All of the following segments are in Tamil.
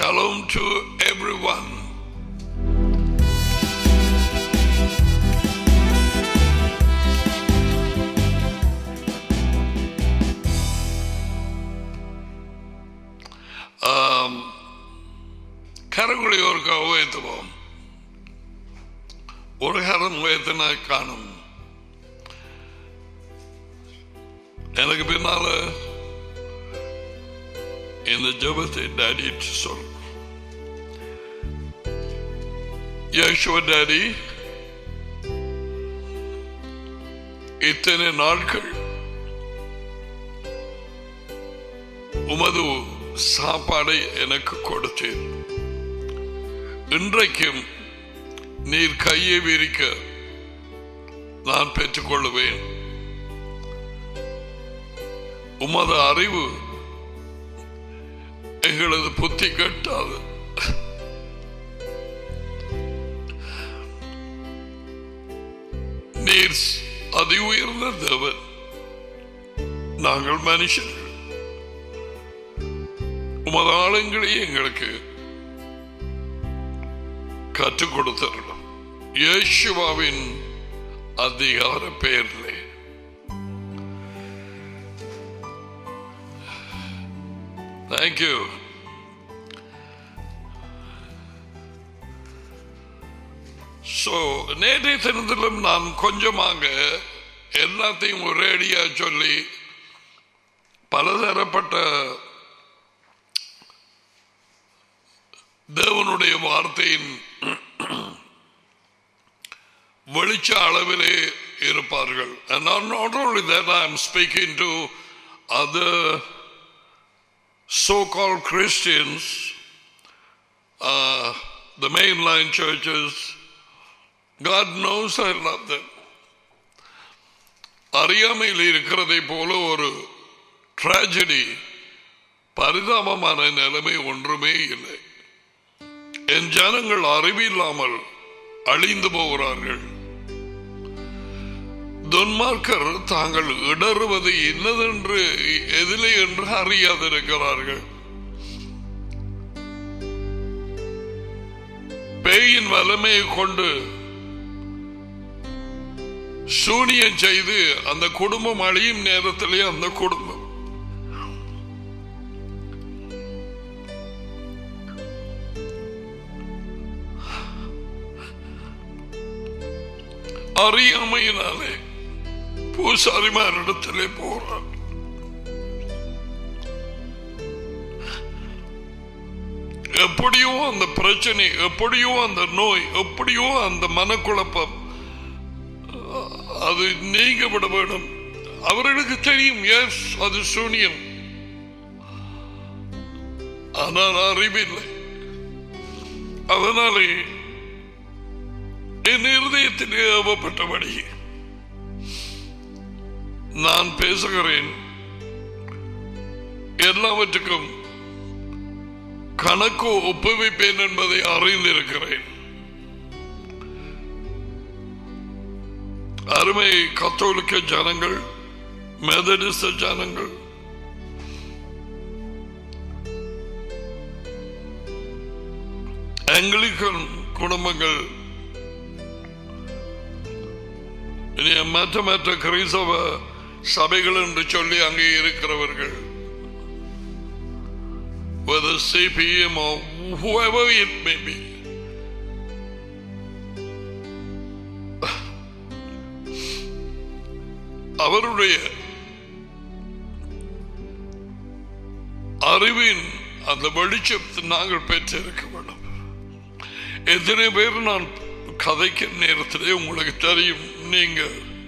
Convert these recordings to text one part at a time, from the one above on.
Shalom to everyone. ஆம், கரங்களை ஒரு உயர்த்துவோம் ஒரு கரம் உயர்த்தினா காணும் எனக்கு பின்னால இந்த ஜபத்தை டாடி சொல் யேசுவ டாடி இத்தனை நாட்கள் உமது சாப்பாடை எனக்கு கொடுத்தேன் இன்றைக்கும் நீர் கையை விரிக்க நான் பெற்றுக்கொள்ளுவேன் உமது அறிவு எங்களது புத்தி கட்டாது நீர் அதி உயர்ந்த தேவன் நாங்கள் மனுஷர்கள் உமது ஆளுங்களை எங்களுக்கு கற்றுக் கொடுத்தரணும் இயேசுவாவின் அதிகார பெயரிலே தேங்க்யூ ஸோ நேற்றைய தினத்திலும் நான் கொஞ்சமாக எல்லாத்தையும் ஒரேடியா சொல்லி பலதரப்பட்ட தேவனுடைய வார்த்தையின் வெளிச்ச அளவிலே இருப்பார்கள் and not, not only that I am speaking to other so-called Christians uh, the mainline churches God knows I love them அறியாமையில் இருக்கிறதை போல ஒரு tragedy பரிதாபமான நிலைமை ஒன்றுமே இல்லை என் ஜனங்கள் அறிவில்லாமல் அழிந்து போகிறார்கள் துன்மார்க்கர் தாங்கள் இடறுவது இன்னதென்று எதிலே என்று அறியாதிருக்கிறார்கள் பேயின் வல்லமையை கொண்டு சூனியம் செய்து அந்த குடும்பம் அழியும் நேரத்திலே அந்த குடும்பம் அறியாமையினாலே பூசாரிமாரிடத்திலே போறார் எப்படியோ அந்த பிரச்சனை எப்படியோ அந்த நோய் எப்படியோ அந்த மனக்குழப்பம் அது நீங்க விட வேண்டும் அவர்களுக்கு தெரியும் எஸ் அது சூனியம் ஆனால் அறிவில்லை அதனாலே என் இருதயத்தில் ஏவப்பட்டபடி நான் பேசுகிறேன் எல்லாவற்றுக்கும் கணக்கு ஒப்புவிப்பேன் என்பதை அறிந்திருக்கிறேன் அருமை கத்தோலிக்க ஜனங்கள் மெதடிஸ்ட ஜனங்கள் ஆங்கிலிக்கன் குடும்பங்கள் இனி மற்ற மற்ற கிறிஸ்தவ சபைகள் என்று சொல்லி அங்கே இருக்கிறவர்கள் whether CPM or whoever it may be. அவருடைய அறிவின் அந்த வெளிச்சத்தை நாங்கள் பெற்றிருக்க வேண்டும் எத்தனை பேர் நான் கதைக்கும் நேரத்திலே உங்களுக்கு தெரியும் நீங்க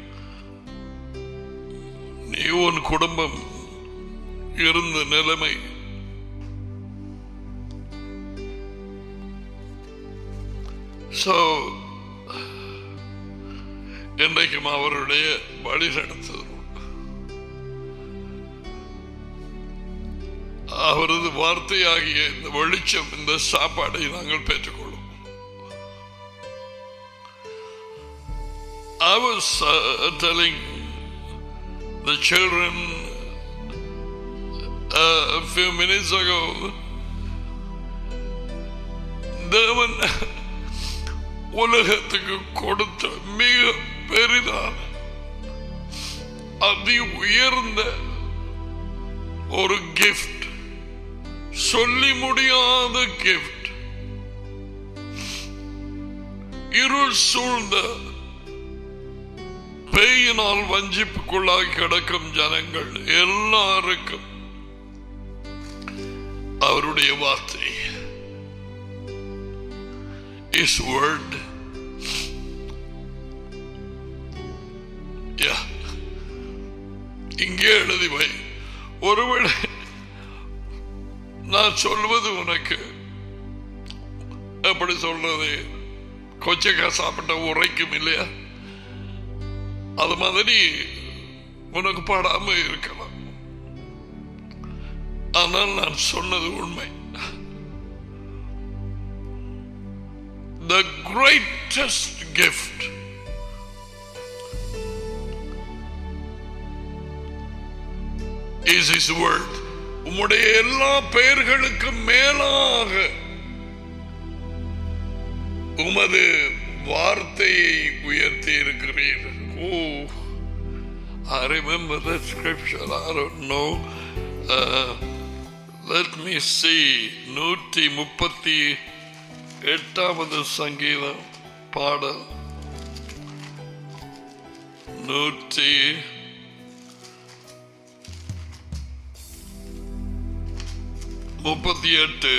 நீ உன் குடும்பம் இருந்த நிலைமை So, இன்றைக்கும் அவருடைய வழி நடத்தது அவரது வார்த்தையாகிய இந்த வெளிச்சம் இந்த சாப்பாடை நாங்கள் பெற்றுக்கொள்வோம் I was uh, telling the children uh, a few minutes ago தேவன் உலகத்துக்கு கொடுத்த மிக பெரிதான அதி உயர்ந்த ஒரு கிஃப்ட் சொல்லி முடியாத கிஃப்ட் இருள் சூழ்ந்த பேயினால் வஞ்சிப்புக்குள்ளாகி கிடக்கும் ஜனங்கள் எல்லாருக்கும் அவருடைய வார்த்தை இஸ் வேர்ட் இங்கே எழுதி வை ஒருவேளை நான் சொல்வது உனக்கு எப்படி சொல்றது கொச்சக்கா சாப்பிட்ட உரைக்கும் இல்லையா அது மாதிரி உனக்கு பாடாம இருக்கலாம் ஆனால் நான் சொன்னது உண்மை the greatest gift is his word உம்முடைய எல்லா பெயர்களுக்கும் மேலாக உமது வார்த்தையை உயர்த்தி இருக்கிறீர் ஓ I remember that scripture. I don't know. Uh, let me see. நூற்றி முப்பத்தி எட்டாவது சங்கீதம் பாடல் நூற்றி முப்பத்தி எட்டு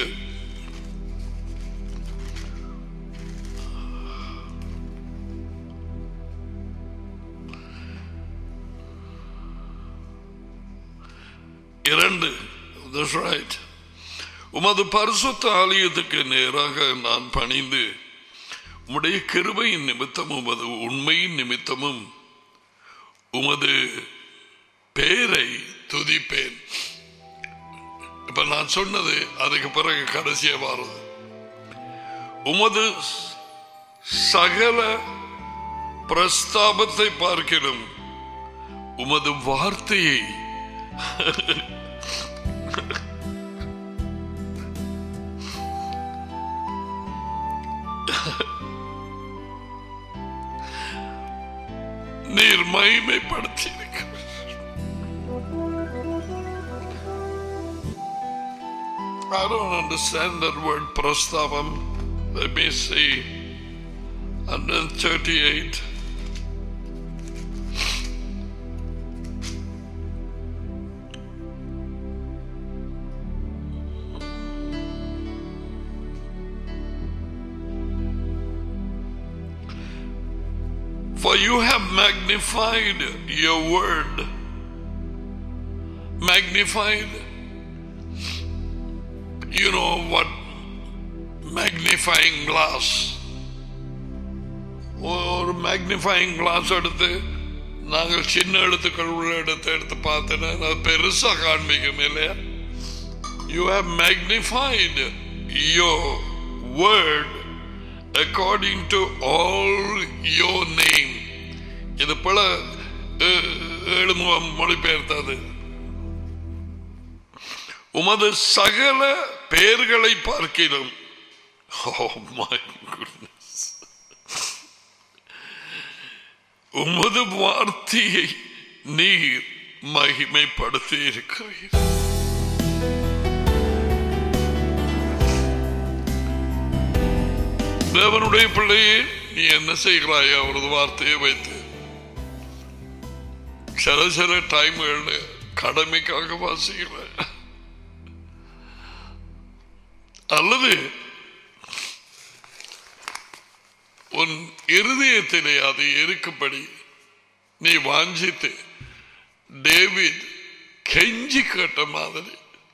இரண்டு That's right. உமது பரிசுத்த ஆலயத்துக்கு நேராக நான் பணிந்து உம்முடைய கிருபையின் நிமித்தமும் உமது உண்மையின் நிமித்தமும் உமது பேரை துதிப்பேன் இப்ப நான் சொன்னது அதுக்கு பிறகு கடைசியா வருது உமது சகல பிரஸ்தாபத்தை பார்க்கிறோம் உமது வார்த்தையை நீர் மகிமைப்படுத்தி இருக்கிறீர் I don't understand that word prastavam. Let me see. 138. For you have magnified your word. Magnified. You know what magnifying glass. ஒரு மேக்னிஃபைங் கிளாஸ் எடுத்து நாங்கள் சின்ன எழுத்துக்கள் உள்ள இடத்தை எடுத்து பார்த்தேன்னா அது பெருசா காண்பிக்கும் இல்லையா you have magnified your word according to all your name இது போல ஏ- ஏழு மு- மொழிபெயர்த்தது உமது சகல பெயர்களை பார்க்கிறோம் Oh my goodness. உமது வார்த்தையை நீர் மகிமைப்படுத்தி இருக்கிறீர் தேவனுடைய பிள்ளையே நீ என்ன செய்கிறாய் அவரது வார்த்தையை வைத்து சில சில டைம்கள் கடமைக்காக வாசிக்கிறாய் அல்லது உன் இருதயத்திலே அது இருக்கும்படி நீ வாஞ்சித்து டேவிட் கெஞ்சி கேட்ட மாதிரி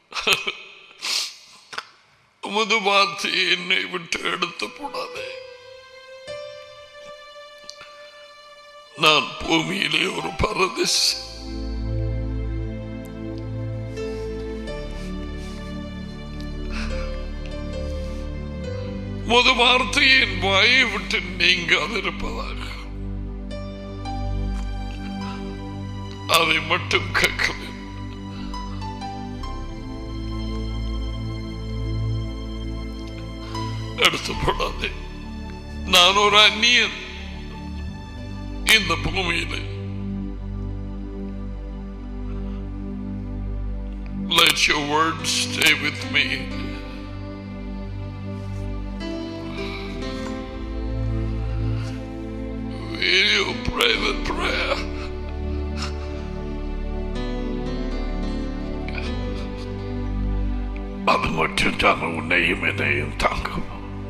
உமது வார்த்தை என்னை விட்டு எடுத்து போடாதே நான் பூமியிலே ஒரு பரதேசி முது வார்த்தையின் வாயை விட்டு நீங்காதிருப்பதாக அதை மட்டும் கேட்கிறேன் எடுத்து போடாதே நான் ஒரு அந்நியன் இந்த பூமியிலே Let your word stay with me. Will you pray the prayer? அது மட்டும் தான் உன்னையும் என்னையும் தாங்கும்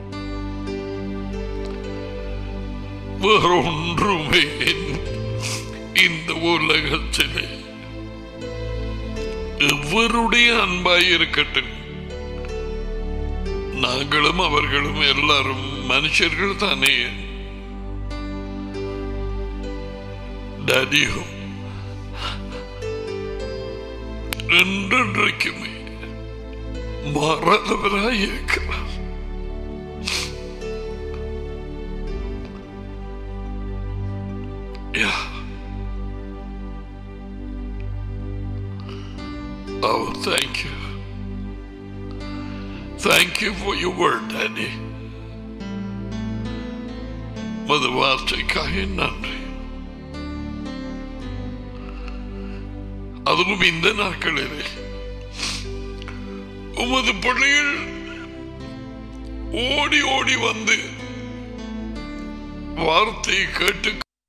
வேற ஒன்றுமே இந்த உலகத்திலே எவருடைய அன்பாய் இருக்கட்டும் நாங்களும் அவர்களும் எல்லாரும் மனுஷர்கள் தானே டடியும் என்றென்றைக்குமே மாறாதவராய் இருக்கிறார் Yeah. Oh, thank you. Thank you for your word, Daddy. மது வார்த்தைக்காக நன்றி அதுவும் இந்த நாட்களிலே உமது பிள்ளைகள் ஓடி ஓடி வந்து வார்த்தையை கேட்டு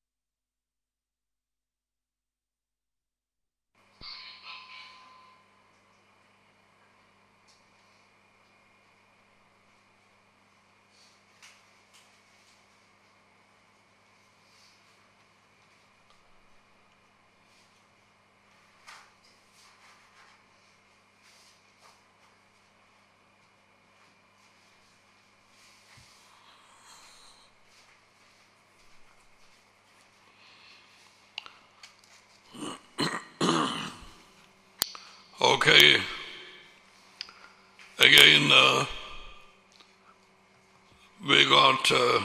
Okay. Again, uh, we got uh,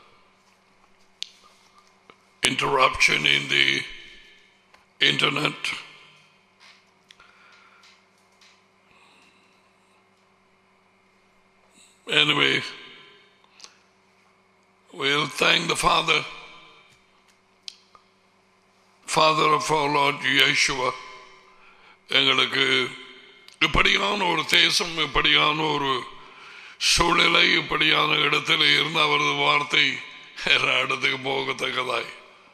interruption in the internet. Anyway, we'll thank the Father, Father of our Lord Yeshua. எங்களுக்கு இப்படியான ஒரு தேசம் இப்படியான ஒரு சூழ்நிலை இப்படியான இடத்துல இருந்து அவரது வார்த்தை எல்லா இடத்துக்கு போகத்தக்கதாய்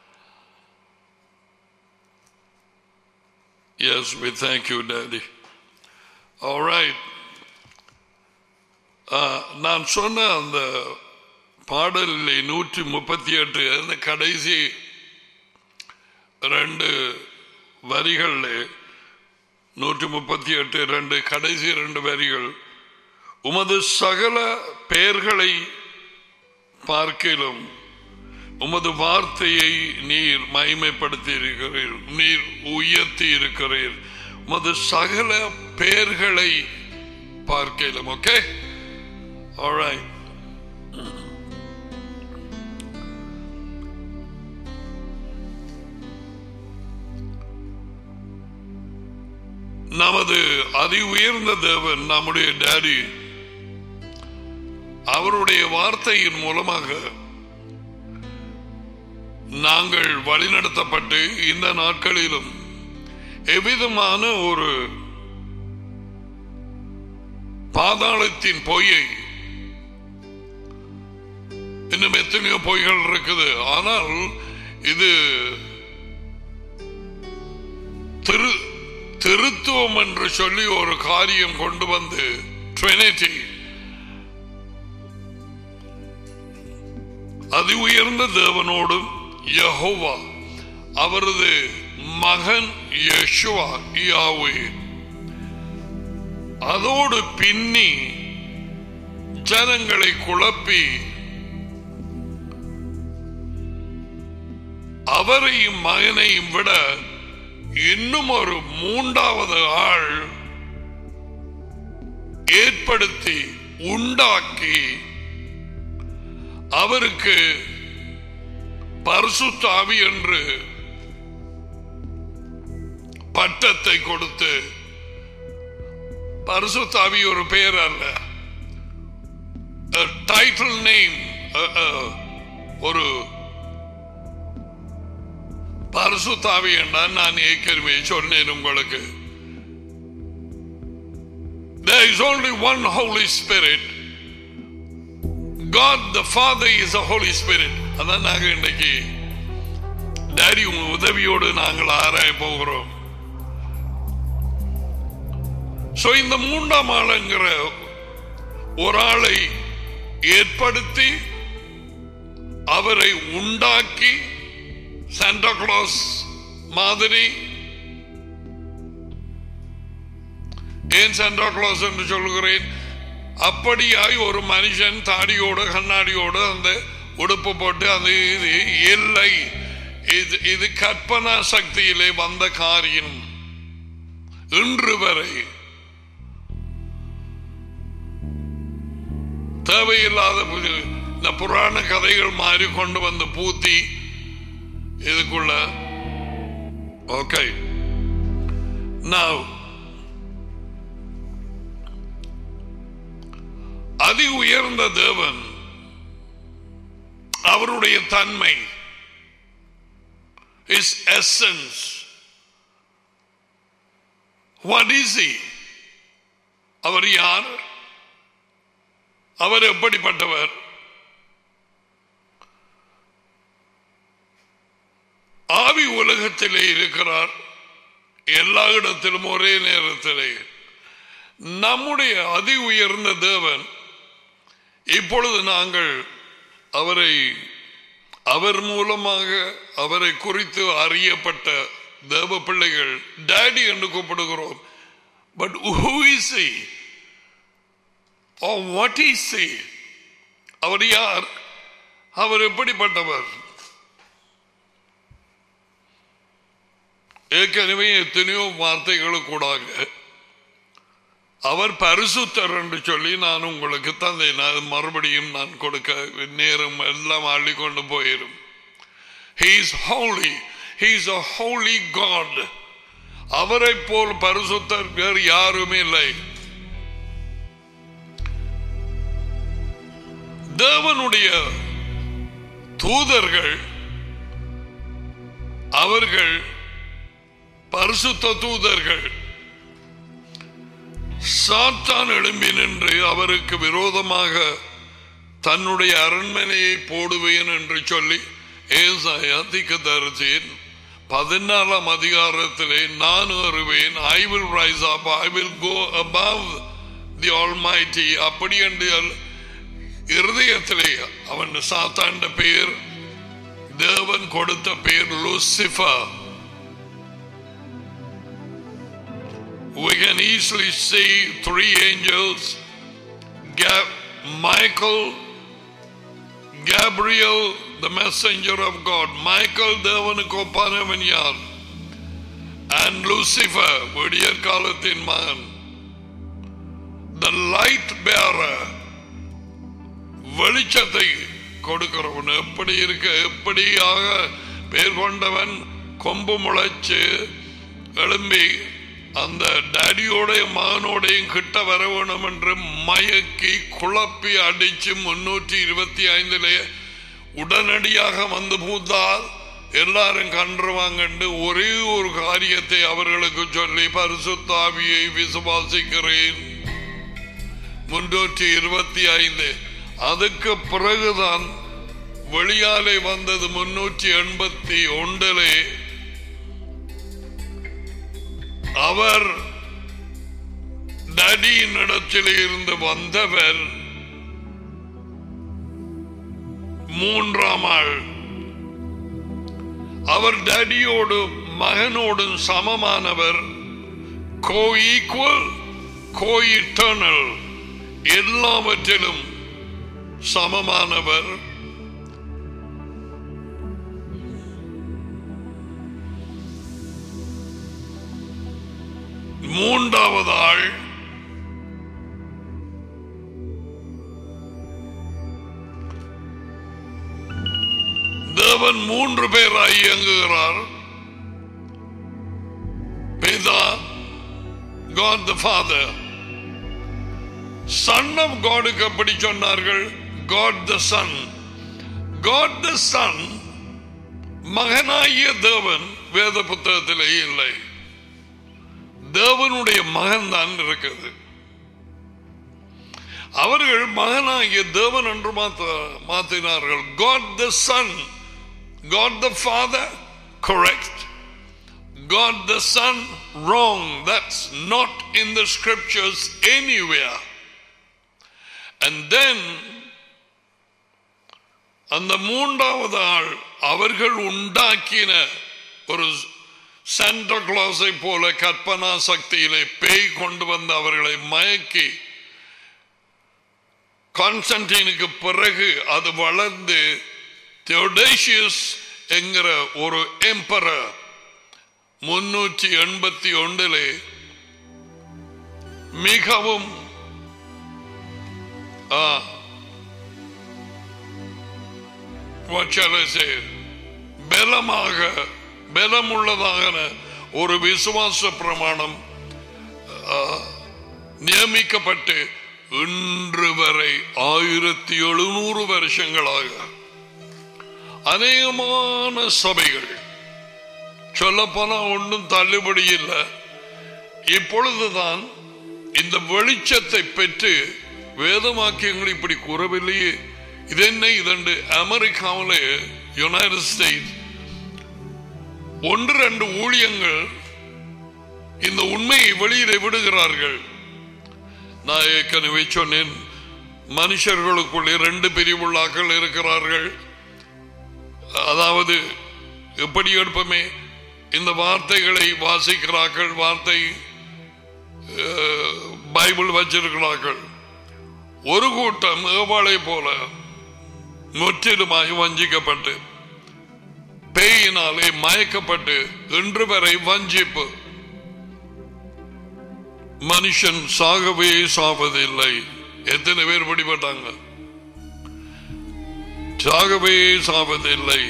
yes we thank you daddy right நான் சொன்ன அந்த பாடலில் நூற்றி முப்பத்தி எட்டு அந்த கடைசி ரெண்டு வரிகளில் நூற்றி முப்பத்தி எட்டு ரெண்டு கடைசி ரெண்டு வரிகள் உமது சகல பெயர்களை பார்க்கிலும் உமது வார்த்தையை நீர் மகிமைப்படுத்தி இருக்கிறீர் நீர் உயர்த்தி இருக்கிறீர் உமது சகல பெயர்களை பார்க்கலாம் ஓகே alright நமது அதி உயர்ந்த தேவன் நம்முடைய டேடி அவருடைய வார்த்தையின் மூலமாக நாங்கள் வழிநடத்தப்பட்டு இந்த நாட்களிலும் எவ்விதமான ஒரு பாதாளத்தின் பொய்யை இன்னும் எத்தனையோ பொய்கள் இருக்குது ஆனால் இது திரு திருத்துவம் என்று சொல்லி ஒரு காரியம் கொண்டு வந்து ட்ரினிட்டி அதி உயர்ந்த தேவனோடும் யஹோவா அவரது மகன் யேசுவா யாவே அதோடு பின்னி ஜனங்களை குழப்பி அவரையும் மகனையும் விட இன்னும் ஒரு மூன்றாவது ஆள் ஏற்படுத்தி உண்டாக்கி அவருக்கு பரிசுத்தாவி என்று பட்டத்தை கொடுத்து பரிசுத்தாவி ஒரு பெயர் அல்ல டைட்டில் நேம் ஒரு பரிசுத்தாவி என்றால் நான் ஏற்கனவே சொன்னேன் உங்களுக்கு There is only one Holy Spirit. God the Father is a Holy Spirit. அதான் நாங்கள் இன்னைக்கு டாடி உங்க உதவியோடு நாங்கள் ஆராய போகிறோம் சோ இந்த மூன்றாம் ஆளுங்கிற ஒரு ஆளை ஏற்படுத்தி அவரை உண்டாக்கி சாண்டா கிளாஸ் மாதிரி ஏன் சாண்டா கிளாஸ் என்று சொல்கிறேன் அப்படியாய் ஒரு மனுஷன் தாடியோடு கண்ணாடியோடு அந்த உடுப்பு போட்டு அந்த இது இல்லை இது இது கற்பனா சக்தியிலே வந்த காரியம் இன்று வரை தேவையில்லாத புது- இந்த புராண கதைகள் மாதிரி கொண்டு வந்து பூத்தி இதுக்குள்ள ஓகே now அதி உயர்ந்த தேவன் அவருடைய தன்மை is essence what is he அவர் யார் அவர் எப்படிப்பட்டவர் ஆவி உலகத்திலே இருக்கிறார் எல்லா இடத்திலும் ஒரே நேரத்திலே நம்முடைய அதி உயர்ந்த தேவன் இப்பொழுது நாங்கள் அவரை அவர் மூலமாக அவரை குறித்து அறியப்பட்ட தேவ பிள்ளைகள் டேடி என்று கூப்பிடுகிறோம் but who is he or what is he அவர் யார் அவர் எப்படிப்பட்டவர் ஏற்கனவே எத்தனையோ வார்த்தைகளுக்கூடாக அவர் பரிசுத்தர் என்று சொல்லி நான் உங்களுக்கு தந்தேன் அது மறுபடியும் நான் கொடுக்க நேரம் எல்லாம் அள்ளி கொண்டு போயிரும் He is holy. He is a holy God. அவரை போல் பரிசுத்தர் வேறு யாருமே இல்லை தேவனுடைய தூதர்கள் அவர்கள் பரிசுத்த தூதர்கள் சாத்தான் எழும்பி நின்று அவருக்கு விரோதமாக தன்னுடைய அரண்மனையை போடுவேன் என்று சொல்லி ஏசாயா தீர்க்கதரிசியின் பதினாலாம் அதிகாரத்திலே நான் வருவேன் I will rise up I will go above the almighty அப்படி என்று அல்ல. இருதயத்திலே அவன் சாத்தாண்ட பெயர் தேவன் கொடுத்த பெயர் Lucifer we can easily see three angels Gab- Michael, Gabriel, the messenger of God, Michael தேவனுக்கு ஒப்பானவன் யார் and Lucifer விடியற் காலத்தின் மகன் the light bearer வெளிச்சத்தை கொடுக்கிறவன் எப்படி இருக்க எப்படியாக பேர் கொண்டவன் கொம்பு முளைச்சு எழும்பி அந்த டேடியோடைய மகனோடையும் கிட்ட வர வேணும் என்று மயக்கி குழப்பி அடிச்சு முன்னூற்றி இருபத்தி ஐந்திலே உடனடியாக வந்து பூத்தால் எல்லாரும் கன்றுவாங்கண்டு ஒரே ஒரு காரியத்தை அவர்களுக்கு சொல்லி பரிசுத்தாவியை விசுவாசிக்கிறேன் முன்னூற்றி இருபத்தி ஐந்து அதுக்கு பிறகுதான் வெளியாலே வந்தது முன்னூற்றி எண்பத்தி ஒன்றிலே அவர் நடியின் இடத்திலே இருந்து வந்தவர் மூன்றாம் ஆள் அவர் டடியோடு மகனோடும் சமமானவர் கோ ஈக்குவல் கோ இட்டர்னல் எல்லாவற்றிலும் சமமானவர் மூன்றாவது ஆள் தேவன் மூன்று பேராய் இயங்குகிறார் பிதா God the Father son of காடுக்கு எப்படி சொன்னார்கள் God the son God the son மகனாகிய தேவன் வேத புத்தகத்திலே இல்லை தேவனுடைய மகன் தான் இருக்குது அவர்கள் மகனாகிய தேவன் என்று மாத்த மாத்தினார்கள் God the son God the father correct God the Son, wrong. That's not in the scriptures anywhere. And then, அந்த மூன்றாவது ஆள் அவர்கள் உண்டாக்கின ஒரு சாண்டா கிளாஸை போல கற்பனா சக்தியிலே பேய் கொண்டு வந்து அவர்களை மயக்கி கான்ஸ்டன்டீனுக்கு பிறகு அது வளர்ந்து தியோடேஷியஸ் என்கிற ஒரு எம்பரர் முன்னூற்றி எண்பத்தி ஒன்றிலே மிகவும் ஆ, what shall I say? பலமாக பலமுள்ளதாக ஒரு விசுவாச பிரமாணம் ஆ, நியமிக்கப்பட்டு இன்று வரை ஆயிரத்தி எழுநூறு வருஷங்களாக அநேகமான சபைகள் சொல்ல போனா ஒன்றும் தள்ளுபடி இல்லை இப்பொழுதுதான் இந்த வெளிச்சத்தை பெற்று வேதவாக்கியங்கள் இப்படி கூறவில்லையே இது என்ன இதண்டு அமெரிக்காவிலே யுனைடெட் ஸ்டேட்ஸ் ஒன்று ரெண்டு ஊழியங்கள் இந்த உண்மையை வெளியிலே விடுகிறார்கள் நான் ஏற்கனவே சொன்னேன் மனுஷர்களுக்குள்ளே ரெண்டு பிரிவுள்ளாக்கள் இருக்கிறார்கள் அதாவது எப்படி எடுப்பமே இந்த வார்த்தைகளை வாசிக்கிறார்கள் வார்த்தை அஹ், பைபிள் வச்சிருக்கிறார்கள் ஒரு கூட்டம் ஏவாளை போல முற்றிலுமாய் வஞ்சிக்கப்பட்டு பேயினாலே மயக்கப்பட்டு இன்று வரை வஞ்சிப்பு மனுஷன் சாகவே சாவதில்லை எத்தனை பேர் பிடிபட்டாங்க சாகவே சாவதில்லை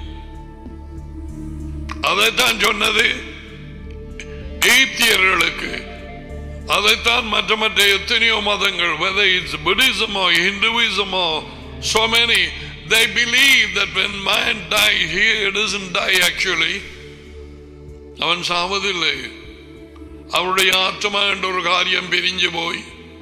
அதைத்தான் சொன்னது எய்த்தியர்களுக்கு அதைத்தான் மற்ற மற்ற எத்தனையோ மதங்கள் whether it's Buddhism or Hinduism or so many they believe that when man die here it doesn't die actually அவன் சாவதில்லை அவருடைய ஆத்மா என்ற ஒரு காரியம் பிரிஞ்சு போய்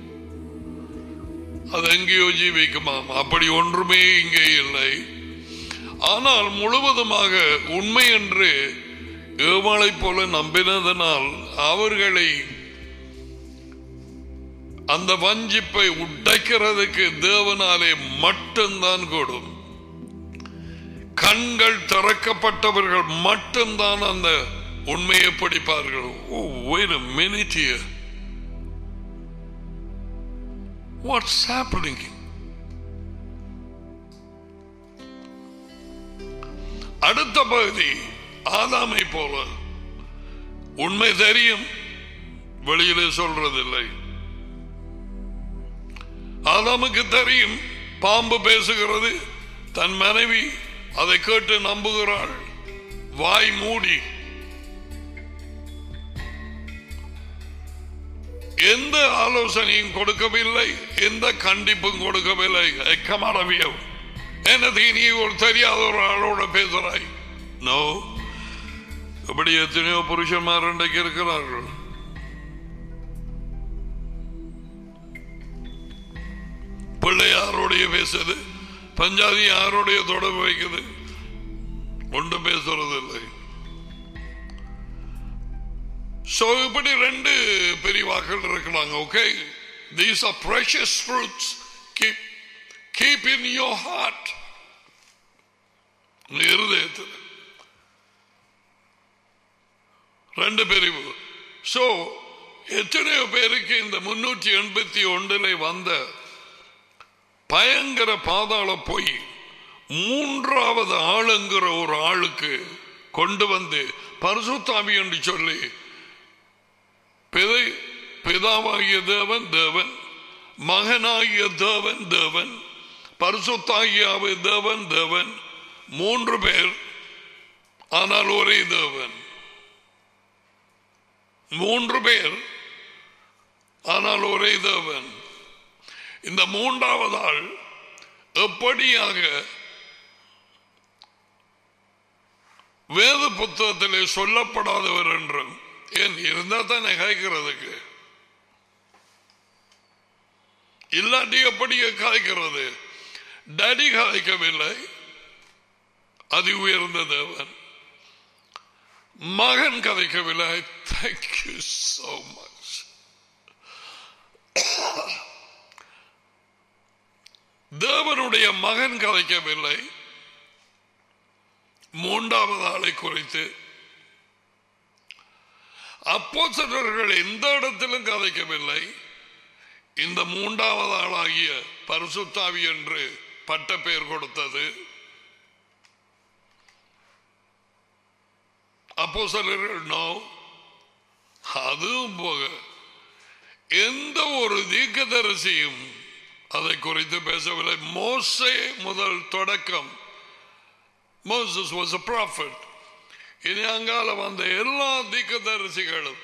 அது எங்கேயோ ஜீவிக்குமாம் அப்படி ஒன்றுமே இங்கே இல்லை ஆனால் முழுவதுமாக உண்மை என்று ஏவாளைப் போல நம்பினதனால் அவர்களை அந்த வஞ்சிப்பை உடைக்கிறதுக்கு தேவனாலே மட்டும்தான் கூடும் கண்கள் திறக்கப்பட்டவர்கள் மட்டும்தான் அந்த உண்மையை படிப்பார்கள் ஓ wait a minute here what's happening அடுத்த பகுதி ஆதாமை போல உண்மை தெரியும் வெளியிலே சொல்றதில்லை ஆதாமுக்கு தெரியும் பாம்பு பேசுகிறது தன் மனைவி அதை கேட்டு நம்புகிறாள் வாய் மூடி எந்த ஆலோசனையும் கொடுக்கவில்லை எந்த கண்டிப்பும் கொடுக்கவில்லை கமாரவியம் என்னது நீ ஒரு தெரியாத ஒரு ஆளோட பேசுறாய் நோ இப்படி எத்தனையோ புருஷன்மார் இன்றைக்கு இருக்கிறார்கள் பிள்ளை யாரோடைய பேசுது பஞ்சாதி யாரோடைய தொடர்பு வைக்குது ஒன்றும் பேசுறது இல்லை சோ இப்படி ரெண்டு பிரிவாக்கள் இருக்கிறாங்க okay these are precious fruits keep keep in your heart இருதயத்தில் ரெண்டு பிரிவு சோ எத்தனையோ பேருக்கு இந்த முன்னூற்றி எண்பத்தி ஒன்றில் வந்த பயங்கர பாதாள பொய் மூன்றாவது ஆளுங்கிற ஒரு ஆளுக்கு கொண்டு வந்து பரிசுத்தாவி என்று சொல்லி பிதை பிதாவாகிய தேவன் தேவன் மகனாகிய தேவன் தேவன் பரிசுத்தாகியாவே தேவன் தேவன் மூன்று பேர் ஆனால் ஒரே தேவன் மூன்று பேர் ஆனால் ஒரே தேவன் இந்த மூன்றாவது ஆள் எப்படியாக வேத புத்தகத்திலே சொல்லப்படாதவர் என்றும் ஏன் இருந்தா தானே காய்க்கிறதுக்கு இல்லாட்டி எப்படியே காய்க்கிறது டடி காய்க்கவில்லை அதி உயர்ந்த தேவன் மகன் கதைக்கவில்லை தேங்க்யூ சோ மச் தேவனுடைய மகன் கதைக்கவில்லை மூன்றாவது ஆளை குறித்து அப்போசர்கள் எந்த இடத்திலும் கதைக்கவில்லை இந்த மூன்றாவது ஆளாகிய பரிசுத்தாவி என்று பட்ட பெயர் கொடுத்தது அப்போ நோ அதுவும் போக எந்த ஒரு தீர்க்கதரிசியும் அதை குறித்து பேசவில்லை மோசே முதல் தொடக்கம் மோசஸ் வாஸ் a prophet இனி அங்கால வந்த எல்லா தீர்க்கதரிசிகளும்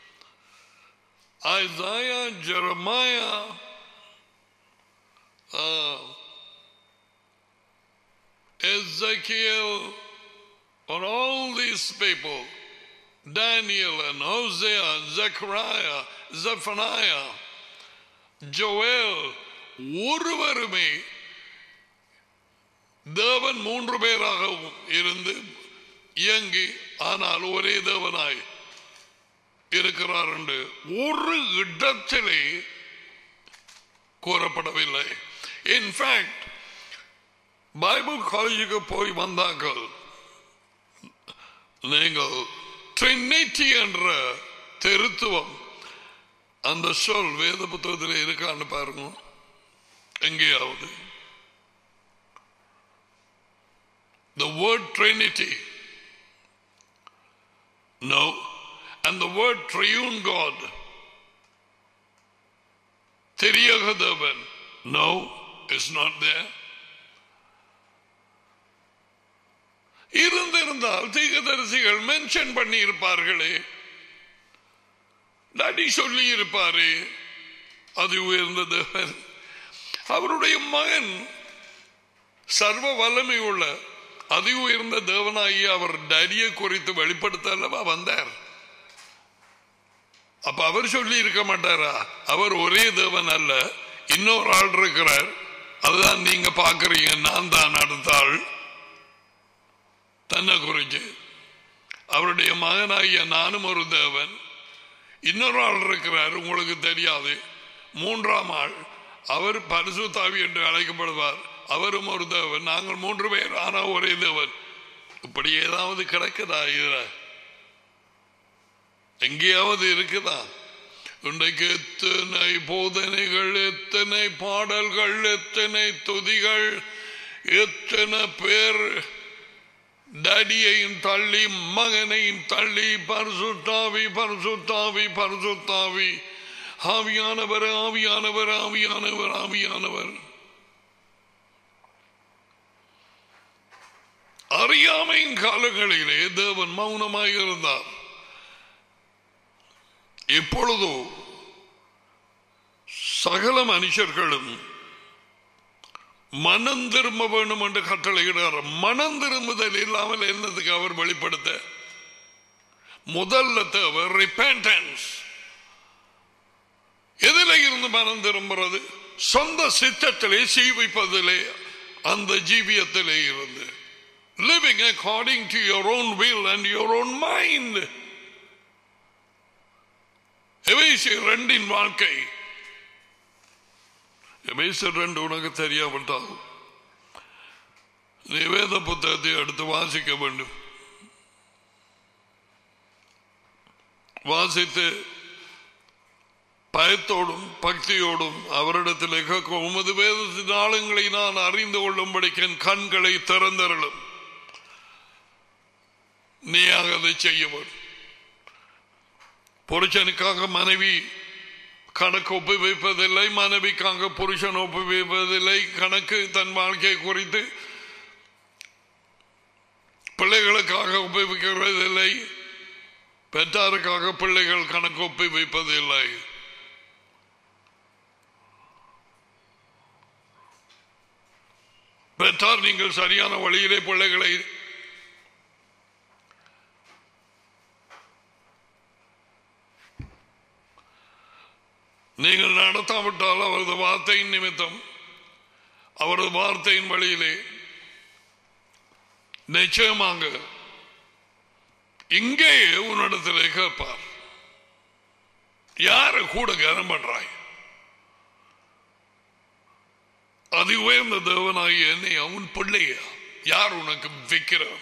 Isaiah Jeremiah Ezekiel on all these people, Daniel and Hosea and Zechariah, Zephaniah, Joel, ஒருவருமே தேவன் மூன்று பேராகவும் இருந்து இயங்கி ஆனால் ஒரே தேவனாய் இருக்கிறார் என்று ஒரு இடத்திலே கூறப்படவில்லை இன்ஃபேக்ட் பைபிள் காலேஜுக்கு போய் வந்தார்கள் நீங்கள் ட்ரினிட்டி என்ற திருத்துவம் அந்த சொல் வேத புத்தகத்தில் இருக்கான்னு பாருங்க எங்கேயாவது The word Trinity. No. And the word triune God. Tiriyaga Devan. No, it's not there. இருந்திருந்தால் தீகதரிசிகள் மென்ஷன் பண்ணி இருப்பார்களே டாடி சொல்லி இருப்பாரு அது உயர்ந்த தேவன் அவருடைய மகன் சர்வ வல்லமை உள்ள அதி உயர்ந்த தேவனாகி அவர் டடியை குறித்து வெளிப்படுத்த அல்லவா வந்தார் அப்ப அவர் சொல்லி இருக்க மாட்டாரா அவர் ஒரே தேவன் அல்ல இன்னொரு ஆள் இருக்கிறார் அதுதான் நீங்க பாக்குறீங்க நான் தான் அடுத்த ஆள் தன்னை குறிச்சு அவருடைய மகனாகிய நானும் ஒரு தேவன் இன்னொரு ஆள் இருக்கிறார் உங்களுக்கு தெரியாது மூன்றாம் ஆள் அவர் பரிசுத்தாவி என்று அழைக்கப்படுவார் அவரும் ஒரு தேவன் நாங்கள் மூன்று பேர் ஆனா ஒரே தேவன் இப்படி ஏதாவது கிடக்குதா இதுல எங்கேயாவது இருக்குதா இன்றைக்கு எத்தனை போதனைகள் எத்தனை பாடல்கள் எத்தனை துதிகள் எத்தனை பேர் டடியையும் தள்ளி மகனையும் தள்ளி பரிசுத்தாவி பரிசுத்தாவி பரிசுத்தாவி ஆவியானவர் ஆவியானவர் ஆவியானவர் ஆவியானவர் அறியாமையின் காலங்களிலே தேவன் மௌனமாக இருந்தார் இப்பொழுதோ சகல மனுஷர்களும் மனம் திரும்ப வேண்டும் என்று கட்டளையிடார் மனம் திரும்புதல் இல்லாமல் என்னதுக்கு அவர் வெளிப்படுத்த முதல்ல தேவை ரிப்பேண்டன்ஸ் எதில இருந்து மனம் திரும்புறது சொந்த சித்தத்திலே சீவிப்பதிலே அந்த ஜீவியத்திலே இருந்து living according to your own will and your own mind எபேசியர் ரெண்டின் வாழ்க்கை எபேசியர் ரெண்டு உனக்கு தெரியாவிட்டால் நீ வேத புத்தகத்தை எடுத்து வாசிக்க வேண்டும் வாசித்து பயத்தோடும் பக்தியோடும் அவரிடத்தில் கேட்க உமது வேதத்தின் ஆளுங்களை நான் அறிந்து கொள்ளும்படிக்கு என் கண்களை திறந்தருளும் நீயாக அதை செய்ய வேண்டும் புருஷனுக்காக மனைவி கணக்கு ஒப்பு வைப்பதில்லை மனைவிக்காக புருஷன் ஒப்பு வைப்பதில்லை கணக்கு தன் வாழ்க்கையை குறித்து பிள்ளைகளுக்காக ஒப்பு வைக்கிறதில்லை பெற்றாருக்காக பிள்ளைகள் கணக்கு ஒப்பு வைப்பதில்லை பெற்றார் நீங்கள் சரியான வழியிலே பிள்ளைகளை நீங்கள் நடத்தாவிட்டால் அவரது வார்த்தையின் நிமித்தம் அவரது வார்த்தையின் வழியிலே நிச்சயமாக இங்கேயே உன்னிடத்திலே கேட்பார் யார கூட கனம் பண்றாய் அதி உயர்ந்த தேவனாகிய என்னை அவன் பிள்ளைய யார் உனக்கு வைக்கிறார்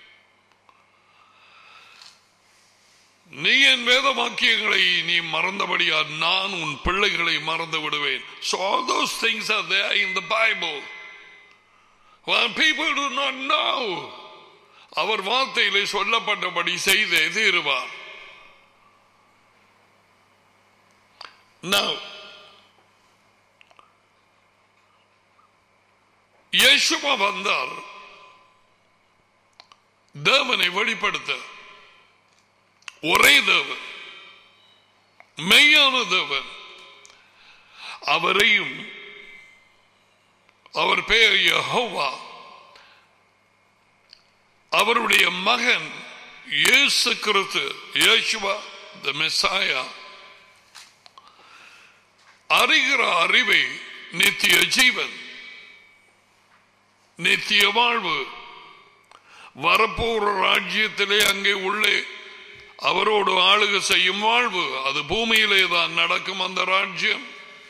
நீ என் வேத வாக்கியங்களை நீ மறந்தபடியா நான் உன் பிள்ளைகளை மறந்து விடுவேன் So all those things are there in the Bible. When people do not know, அவர் வார்த்தையிலே சொல்லப்பட்டபடி செய்தே தீருவார் Now, இயேசுவா வந்தார் தேவனை வெளிப்படுத்த ஒரே தேவன் மெய்யான தேவன் அவரையும் அவர் பெயர் யெகோவா அவருடைய மகன் இயேசு கிறிஸ்து இயேசுவா த மெசாயா அறிகிற அறிவை நித்திய ஜீவன் நித்திய வாழ்வு வரப்போற ராஜ்யத்திலே அங்கே உள்ளே அவரோடு ஆளுகை செய்யும் வாழ்வு அது பூமியிலே தான் நடக்கும் அந்த ராஜ்யம்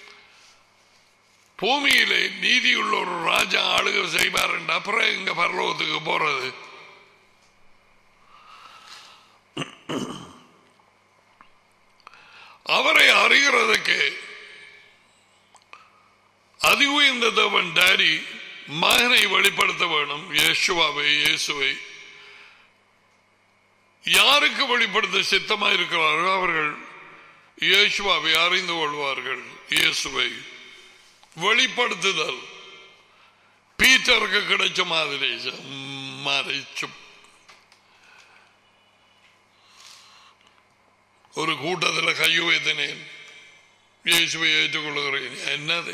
பூமியிலே நீதியுள்ள ஒரு ராஜா ஆளுகை செய்வார் அப்புறம் இங்க பரலோகத்துக்கு போறது அவரை அறிகிறதுக்கு அதி உயர்ந்த தேவன் டாடி மகனை வெளிப்படுத்த வேணும் இயேசுவாவை இயேசுவை யாருக்கு வெளிப்படுத்த சித்தமாக இருக்கிறார்களோ அவர்கள் இயேசுவாவை அறிந்து கொள்வார்கள் இயேசுவை வெளிப்படுத்துதல் பீட்டருக்கு கிடைச்ச மாதிரி மறைச்சு ஒரு கூட்டத்தில் கையை வைத்தினேன் இயேசுவை ஏற்றுக்கொள்கிறேன் என்னது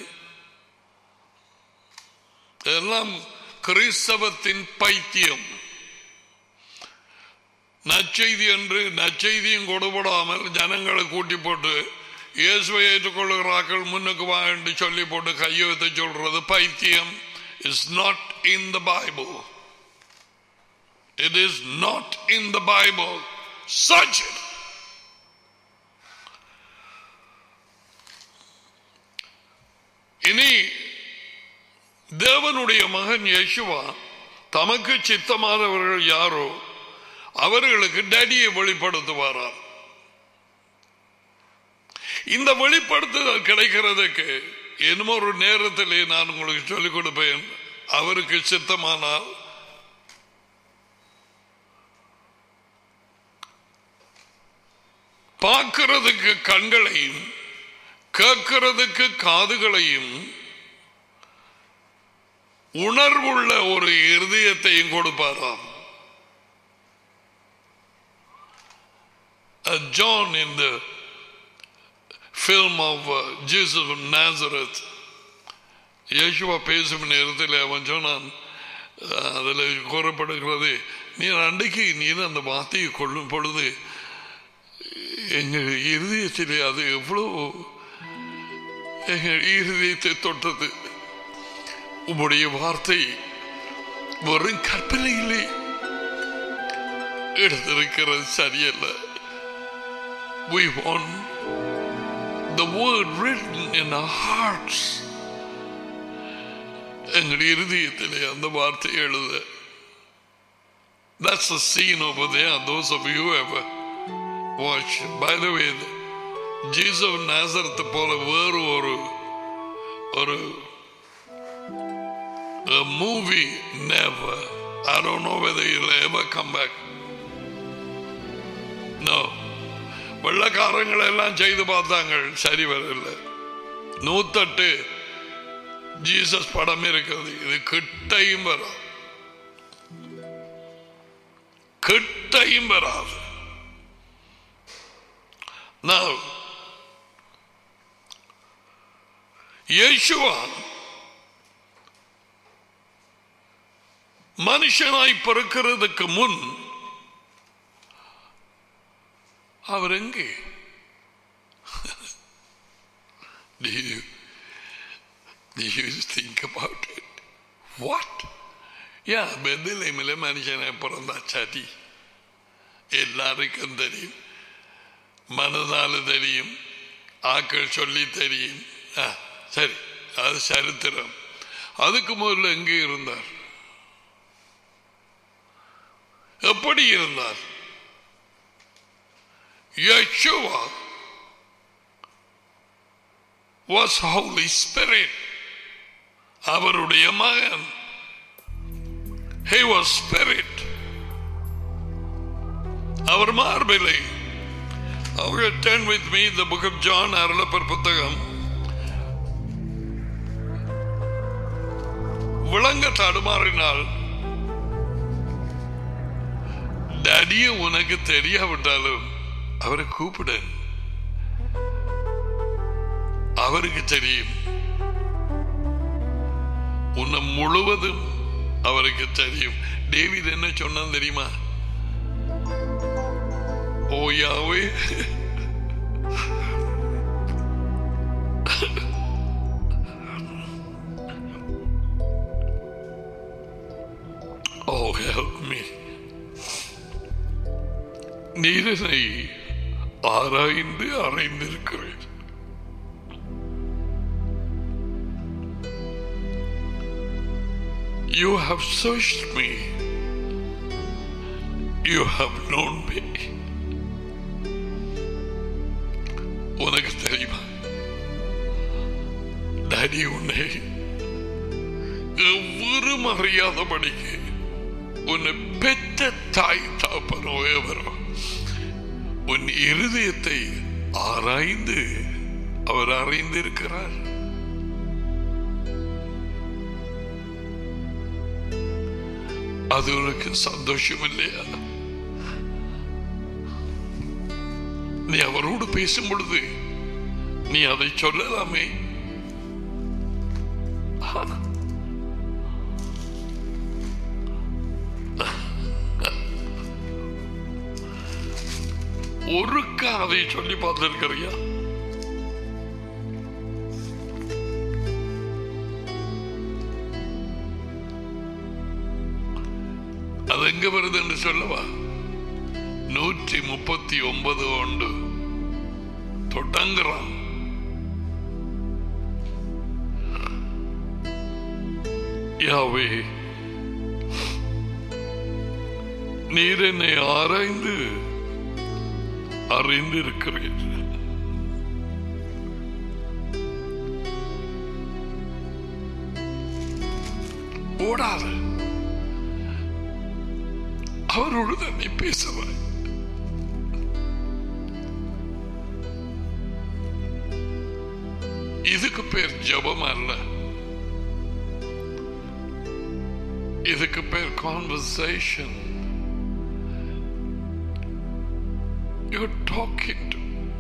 எல்லாம் கிறிஸ்தவத்தின் பைத்தியம் நற்செய்தி என்று நற்செய்தியும் கொடுபடாமல் ஜனங்களை கூட்டி போட்டு இயேசுவை ஏற்றுக்கொள்கிறார்கள் முன்னுக்கு வா என்று சொல்லி போட்டு கையெழுத்து சொல்றது பைத்தியம் is not in the Bible it is not in the Bible such இனி தேவனுடைய மகன் யேசுவா தமக்கு சித்தமானவர்கள் யாரோ அவர்களுக்கு டடியை வெளிப்படுத்துவாராம் இந்த வெளிப்படுத்துதல் கிடைக்கிறதுக்கு இன்னும் ஒரு நேரத்திலே நான் உங்களுக்கு சொல்லிக் கொடுப்பேன் அவருக்கு சித்தமானால் பார்க்கிறதுக்கு கண்களையும் கேட்கிறதுக்கு காதுகளையும் உணர்வுள்ள ஒரு இருதயத்தையும் கொடுப்பாராம் Uh, John in the film of uh, Jesus of Nazareth இயேசுவா பேசும் நேரத்தில் அவன் சொன்னான் அதில் கூறப்படுகிறது நீ அன்றைக்கு நீ அந்த வார்த்தையை கொள்ளும் பொழுது எங்கள் இருதயத்திலே அது எவ்வளவு எங்கள் இருதயத்தை தொட்டது உம்முடைய வார்த்தை வெறும் கற்பனையிலே எடுத்திருக்கிறது சரியல்ல we want the word written in our hearts எங்கள் இருதயத்திலே அந்த வார்த்தை எழுத That's the scene over there. Those of you who ever watched. By the way, Jesus of Nazareth போல வேறு ஒரு ஒரு a movie never. I don't know whether he'll ever come back. No. வெள்ளக்காரங்கள் எல்லாம் செய்து பார்த்தாங்க சரி வரல நூத்தட்டு ஜீசஸ் படம் இருக்கிறது இது கிட்டையும் வராது கிட்டையும் வராது Now, இயேசுவா மனுஷனாய் பிறக்கிறதுக்கு முன் அவர் எங்கே Do you, do you think about it? What? Yeah, பெத்திலேமில் மனுஷனை பிறந்தா சரி எல்லாருக்கும் தெரியும் மனதால தெரியும் ஆக்கள் சொல்லி தெரியும் ஆ, சரி அது சரித்திரம் அதுக்கு முதல்ல எங்கே இருந்தார் எப்படி இருந்தார் Yeshua was Holy Spirit. அவருடைய மகன் He was Spirit. அவர் மார்பிலை அவங்க turn with me the book of John அருளப்பர் புத்தகம் விளங்க தடுமாறினால் டடிய உனக்கு தெரியாவிட்டாலும் அவரை கூப்பிடு அவருக்கு தெரியும் உன்னை முழுவதும் அவருக்கு தெரியும் டேவிட் என்ன சொன்னான் தெரியுமா ஓ யாவே Oh, help me. நீரனை ஆராய்ந்து அறைந்திருக்கிறேன் You have searched me. You have known me. உனக்கு தெரியுமா டாடி உன்னை எவரும் அறியாதபடிக்கு உன்னை பெற்ற தாய் தாப்பனோ எவரோ உன் இருதயத்தை ஆராய்ந்து அவர் அறிந்திருக்கிறார் அது உனக்கு சந்தோஷம் இல்லையா நீ அவரோடு பேசும் பொழுது நீ அதை சொல்லலாமே ஒருக்கா அதை சொல்லி பார்த்திருக்கிறியா அது எங்க வருது என்று சொல்லவா நூற்றி முப்பத்தி ஒன்பது உண்டு தொடங்குறான் யாவே நீர் என்னை ஆராய்ந்து அறிந்திருக்கிறேன் ஓடாத அவரோடு தன்னை பேசவாய் இதுக்கு பேர் ஜபம் அல்ல இதுக்கு பேர் கான்வர்சேஷன் You're talking to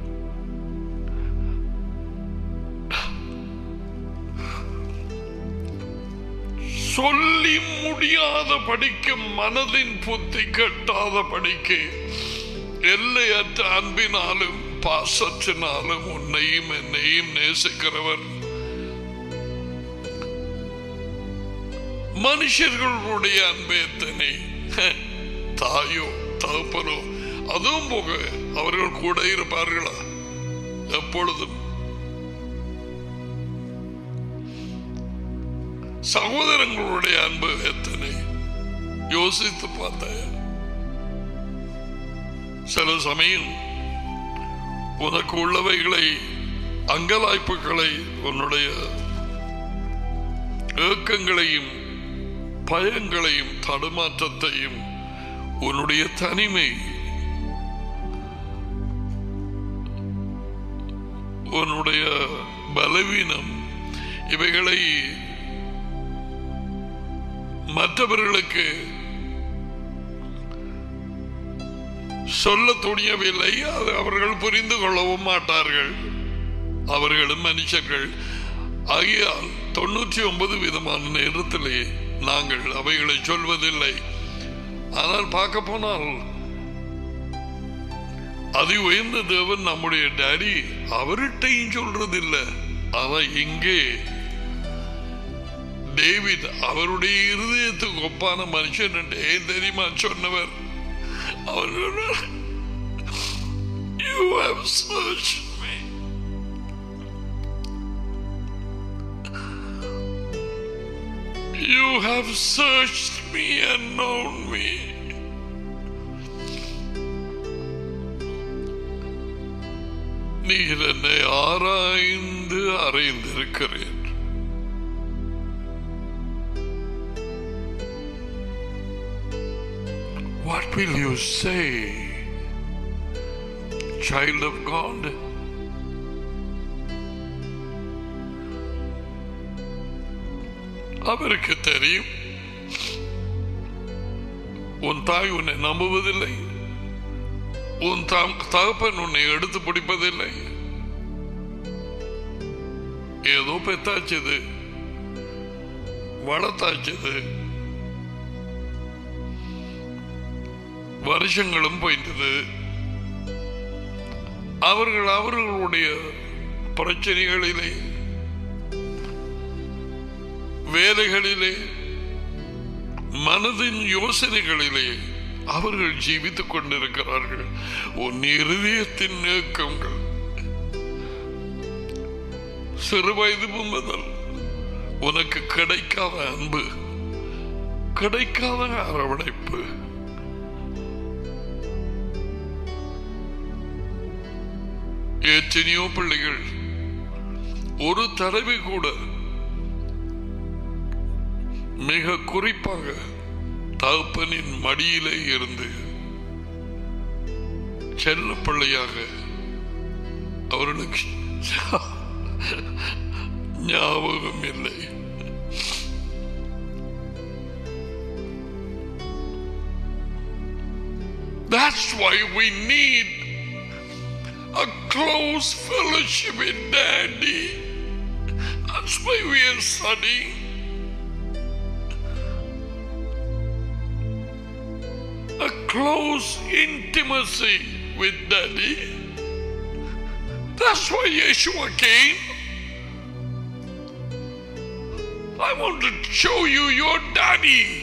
சொல்லி முடியாத படிக்க மனதின் புத்தி கட்டாத படிக்க எல்லையற்ற அன்பினாலும் பாசத்தினாலும் உன்னையும் என்னையும் நேசிக்கிறவர் மனுஷர்களுடைய அன்பு எத்தனை தாயோ தகப்பனோ அதுவும் போக அவர்கள் கூட இருப்பார்களா எப்பொழுதும் சகோதரங்களுடைய அன்பு எத்தனை யோசித்து பார்த்தாய சில சமயம் உனக்கு உள்ளவைகளை அங்கலாய்ப்புகளை உன்னுடைய ஏக்கங்களையும் பயங்களையும் தடுமாற்றத்தையும் உன்னுடைய தனிமை உன்னுடைய பலவீனம் இவைகளை மற்றவர்களுக்கு சொல்ல துணியவில்லை அது அவர்கள் புரிந்து கொள்ளவும் மாட்டார்கள் அவர்களும் மனுஷர்கள் ஆகையால் தொண்ணூற்றி ஒன்பது விதமான நேரத்திலே நாங்கள் அவைகளை சொல்வதில்லை ஆனால் பார்க்க போனால் அதி உயர்ந்த தேவன் நம்முடைய டாடி அவர்கிட்டையும் சொல்றதில்லை ஆனா இங்கே டேவிட் அவருடைய இருதயத்துக்கு ஒப்பான மனுஷன் என்று ஏன் தெரியுமா சொன்னவர் அவர் சொன்னார், You have searched me. You have searched me and known me. நீர் என்னை ஆராய்ந்து அறிந்திருக்கிறேன் What will you say, child of God? அவருக்கு தெரியும் உன் தாய் உன்னை நம்புவதில்லை உன் தாம் தகப்பன் உன்னை எடுத்து பிடிப்பதில்லை ஏதோ பெத்தாச்சது வளர்த்தாச்சது வருஷங்களும் போயிட்டது அவர்கள் அவர்களுடைய பிரச்சனைகளிலே வேலைகளிலே மனதின் யோசனைகளிலே அவர்கள் ஜீவித்துக் கொண்டிருக்கிறார்கள் உன் இருதயத்தின் நோக்கங்கள் சிறு வயது முதல் உனக்கு கிடைக்காத அன்பு கிடைக்காத அரவணைப்பு எத்தனையோ பிள்ளைகள் ஒரு தடவை கூட மிக குறிப்பாக தகப்பனின் மடியிலே இருந்து செல்ல பிள்ளையாக அவர்களுக்கு ஞாபகம் இல்லை That's why we need a close fellowship with Daddy. That's why we are studying. A close intimacy with Daddy. That's why Yeshua came. I want to show you your daddy.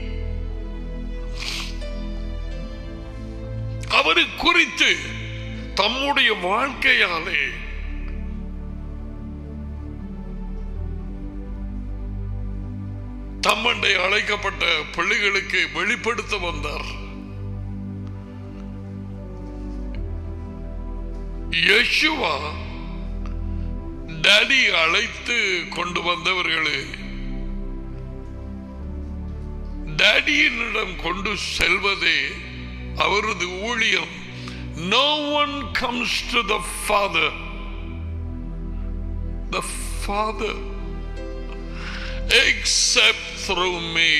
அவரை குறித்து தம்முடைய வாழ்க்கையாலே தம்மண்டை அழைக்கப்பட்ட பிள்ளைகளுக்கு வெளிப்படுத்த வந்தார் யேசுவா டேடி அழைத்து கொண்டு வந்தவர்களே டேடியினிடம் கொண்டு செல்வதே அவரது ஊழியம் No one comes to the Father. The Father. Except through me.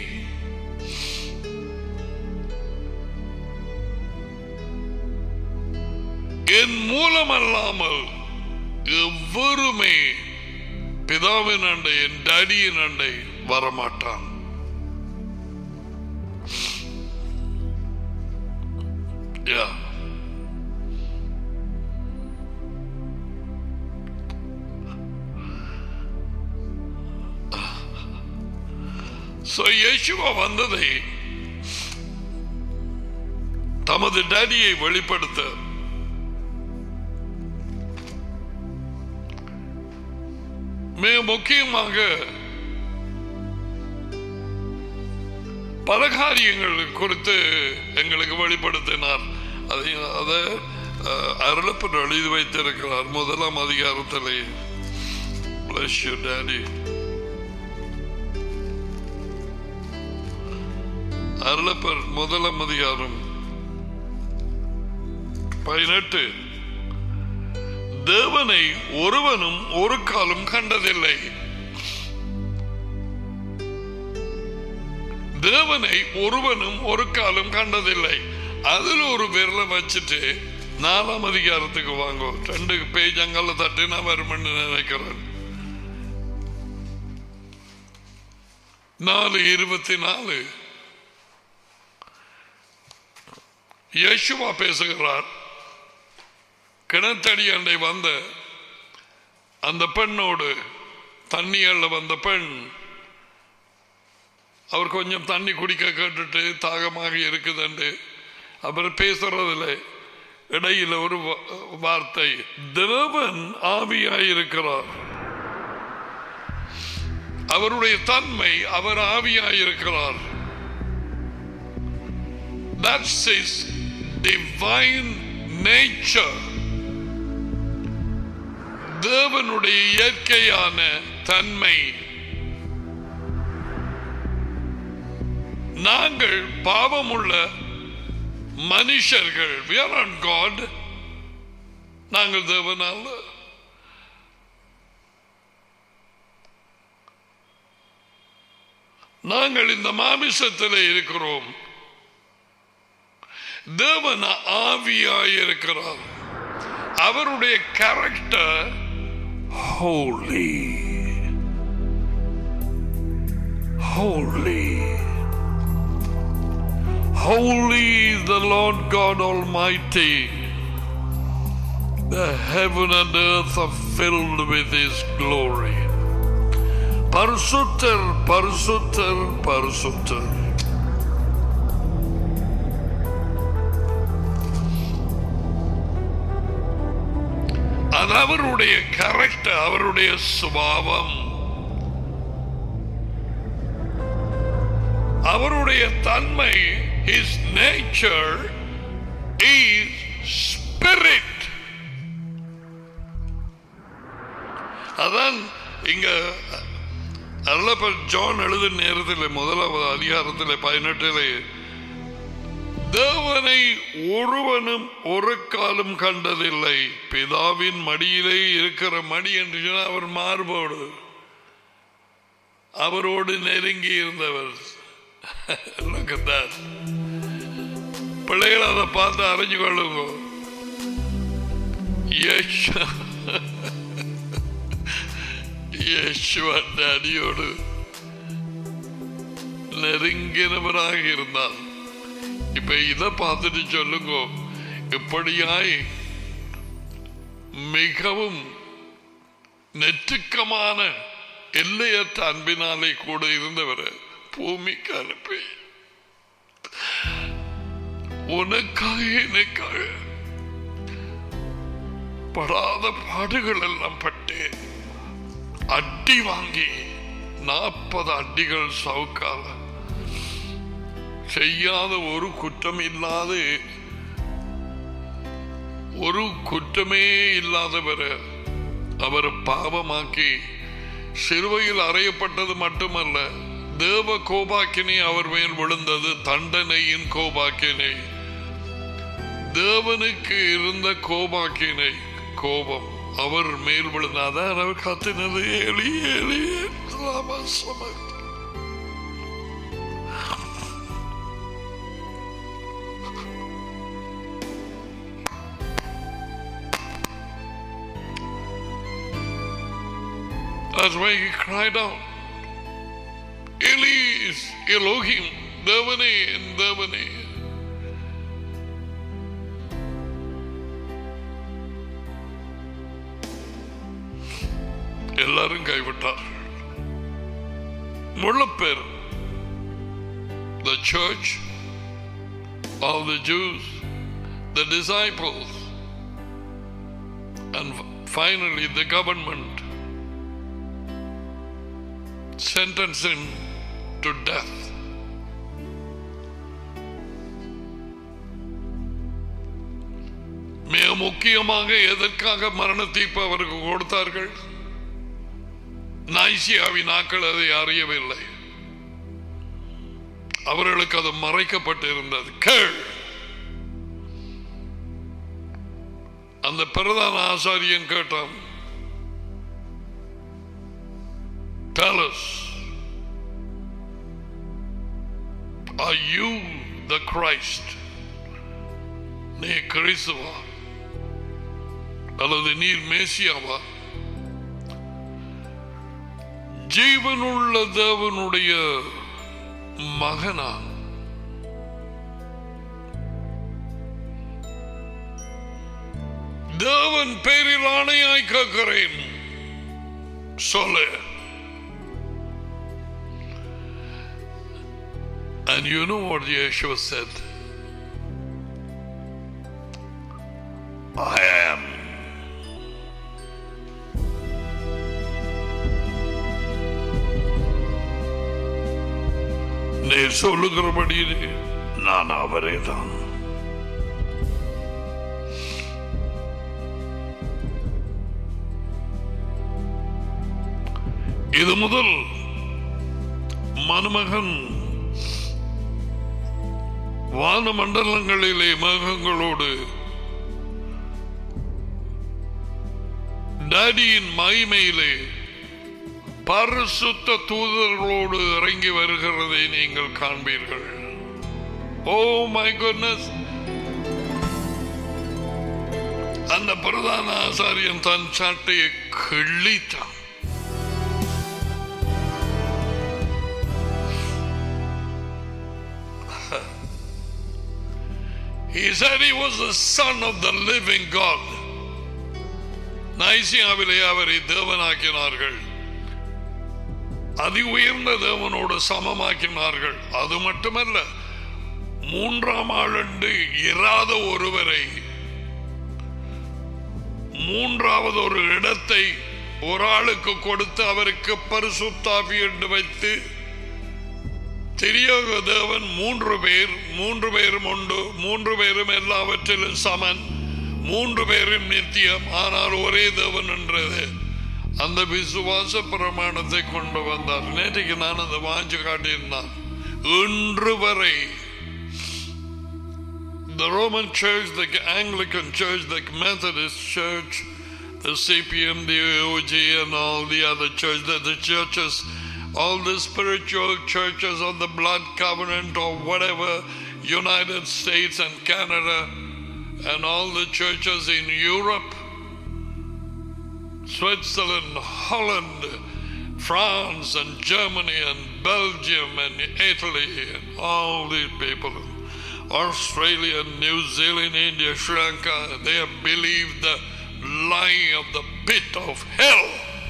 என் மூலமல்லாமல் எவருமே பிதாவின் அண்டை என் டேடியின் அண்டை வரமாட்டான் Yeah. So இயேசுவா வந்ததை தமது டேடியை வெளிப்படுத்த மிக முக்கியமாக பல காரியங்கள் குறித்து எங்களுக்கு வெளிப்படுத்தினார் அதை அதை அஹ், அருளப்பன் எழுதி வைத்திருக்கிறார் முதலாம் அதிகாரத்திலே Bless you, Daddy. அருளப்பர் முதலாம் அதிகாரம் பதினெட்டு தேவனை ஒருவனும் ஒரு காலம் கண்டதில்லை தேவனை ஒருவனும் ஒரு காலம் கண்டதில்லை அதில் ஒரு விரலை வச்சுட்டு நாலாம் அதிகாரத்துக்கு வாங்க ரெண்டு பேஜ் அங்கல்ல தட்டு நான் வருமென்னு நினைக்கிறேன் நாலு இருபத்தி நாலு யேசுவா பேசுகிறார் கிணத்தடி அண்டை வந்த அந்த பெண்ணோடு தண்ணியல்ல வந்த பெண் அவர் கொஞ்சம் தண்ணி குடிக்க கேட்டுட்டு தாகமாக இருக்குதுண்டு அவர் பேசுறதுல இடையில ஒரு வா- வார்த்தை தேவன் ஆவியாயிருக்கிறார் அவருடைய தன்மை அவர் ஆவியாயிருக்கிறார் That's his divine nature. தேவனுடைய இயற்கையான தன்மை நாங்கள் பாவமுள்ள மனுஷர்கள் we are not God நாங்கள் தேவன் அல்ல நாங்கள் இந்த மாமிசத்தில் இருக்கிறோம் தேவன் ஆவியாயிருக்கிறார் அவருடைய character holy holy holy is the lord god almighty the heaven and earth are filled with his glory பரிசுத்தர் பரிசுத்தர் பரிசுத்தர் அது அவருடைய கேரக்டர் அவருடைய சுபாவம் அவருடைய தன்மை his nature is spirit அதான் இங்க அல்லப்ப ஜான் எழுத நேரத்தில் முதலாவது அதிகாரத்தில் பதினெட்டில் தேவனை ஒருவனும் ஒரு காலம் கண்டதில்லை பிதாவின் மடியிலே இருக்கிற மடி என்று சொன்னால் அவர் மார்போடு அவரோடு நெருங்கி இருந்தவர் Look at that. பிள்ளைகள் அதை பார்த்து அறிஞ்சு கொள்ளுங்க யேசு யேசுவன் அடியோடு நெருங்கினவராக இருந்தார் இப்ப இத பார்த்துட்டு சொல்லுங்க இப்படியாய் மிகவும் நெற்றுக்கமான எல்லையற்ற அன்பினாலே கூட இருந்தவர் பூமிக்கு அனுப்பி உனக்காக எனக்காக படாத பாடுகள் எல்லாம் பட்டு அடி வாங்கி நாற்பது அடிகள் சவுக்கால செய்யாத ஒரு குற்றம் இல்லாத ஒரு குற்றமே இல்லாதவர் அவர் பாவமாக்கி சிறுவையில் அறையப்பட்டது மட்டுமல்ல தேவ கோபாக்கினை அவர் மேல் விழுந்தது தண்டனையின் கோபாக்கினை தேவனுக்கு இருந்த கோபாக்கினை கோபம் அவர் மேல் விழுந்தாதான் அவர் கத்தினது எலி எலி சம That's why he cried out. Eli is Elohim, Devane and Devane. எல்லாரும் கைவிட்டார் முள்ளப்பேர் the church of the Jews, the disciples, and finally the government sentenced him to death. மிக முக்கியமாக எதற்காக மரண தீர்ப்பு அவருக்கு கொடுத்தார்கள் நைசியாவின் ஆக்கள் அதை அறியவில்லை அவர்களுக்கு அது மறைக்கப்பட்டிருந்தது கேள் அந்த பிரதான ஆசாரியன் கேட்டான் Tell us, are you the Christ? நீ கிறிஸ்துவா அல்லது நீர் மேசியாவா ஜீவனுள்ள தேவனுடைய மகனா தேவன் பேரில் ஆணையாய் கேட்கிறேன் சொல்லு And you know what Yeshua said? I am. நீ சொல்லுகிறபடியிலே நான் அவரே தான் இது முதல் மணமகன் வான மண்டலங்களிலே மேகங்களோடு டேடியின் மகிமையிலே பரிசுத்த தூதர்களோடு இறங்கி வருகிறதை நீங்கள் காண்பீர்கள் ஓ மை குட்னஸ் அந்த பிரதான ஆசாரியன் தன் சாட்டையை கிள்ளித்தான் He said he was the son of the living God. நைசியாவிலே அவரை தேவனாக்கினார்கள் அதி உயர்ந்த தேவனோடு சமமாக்கினார்கள் அது மட்டுமல்ல மூன்றாம் ஆளண்டு இராத ஒருவரை மூன்றாவது ஒரு இடத்தை ஒரு ஆளுக்கு கொடுத்து அவருக்கு பரிசுத்தாவி என்று வைத்து தெரியாத தேவன் மூன்று பேர் மூன்று பேரும் உண்டு மூன்று பேரும் எல்லாவற்றிலும் சமன் மூன்று பேரும் நித்தியம் ஆனால் ஒரே தேவன் என்றது அந்த விசுவாச பிரமாணத்தை கொண்டு வந்தார் நேற்றைக்கு நான் அதை வாங்கி காட்டியிருந்தான் இன்று வரை the Roman Church, the Anglican Church, the Methodist Church, the CPM, the OG, and all the other churches, the churches, all the spiritual churches of the blood covenant or whatever, United States and Canada, and all the churches in Europe, Switzerland, Holland, France, and Germany, and Belgium, and Italy, and all these people, Australia, New Zealand, India, Sri Lanka, they have believed the lie of the pit of hell.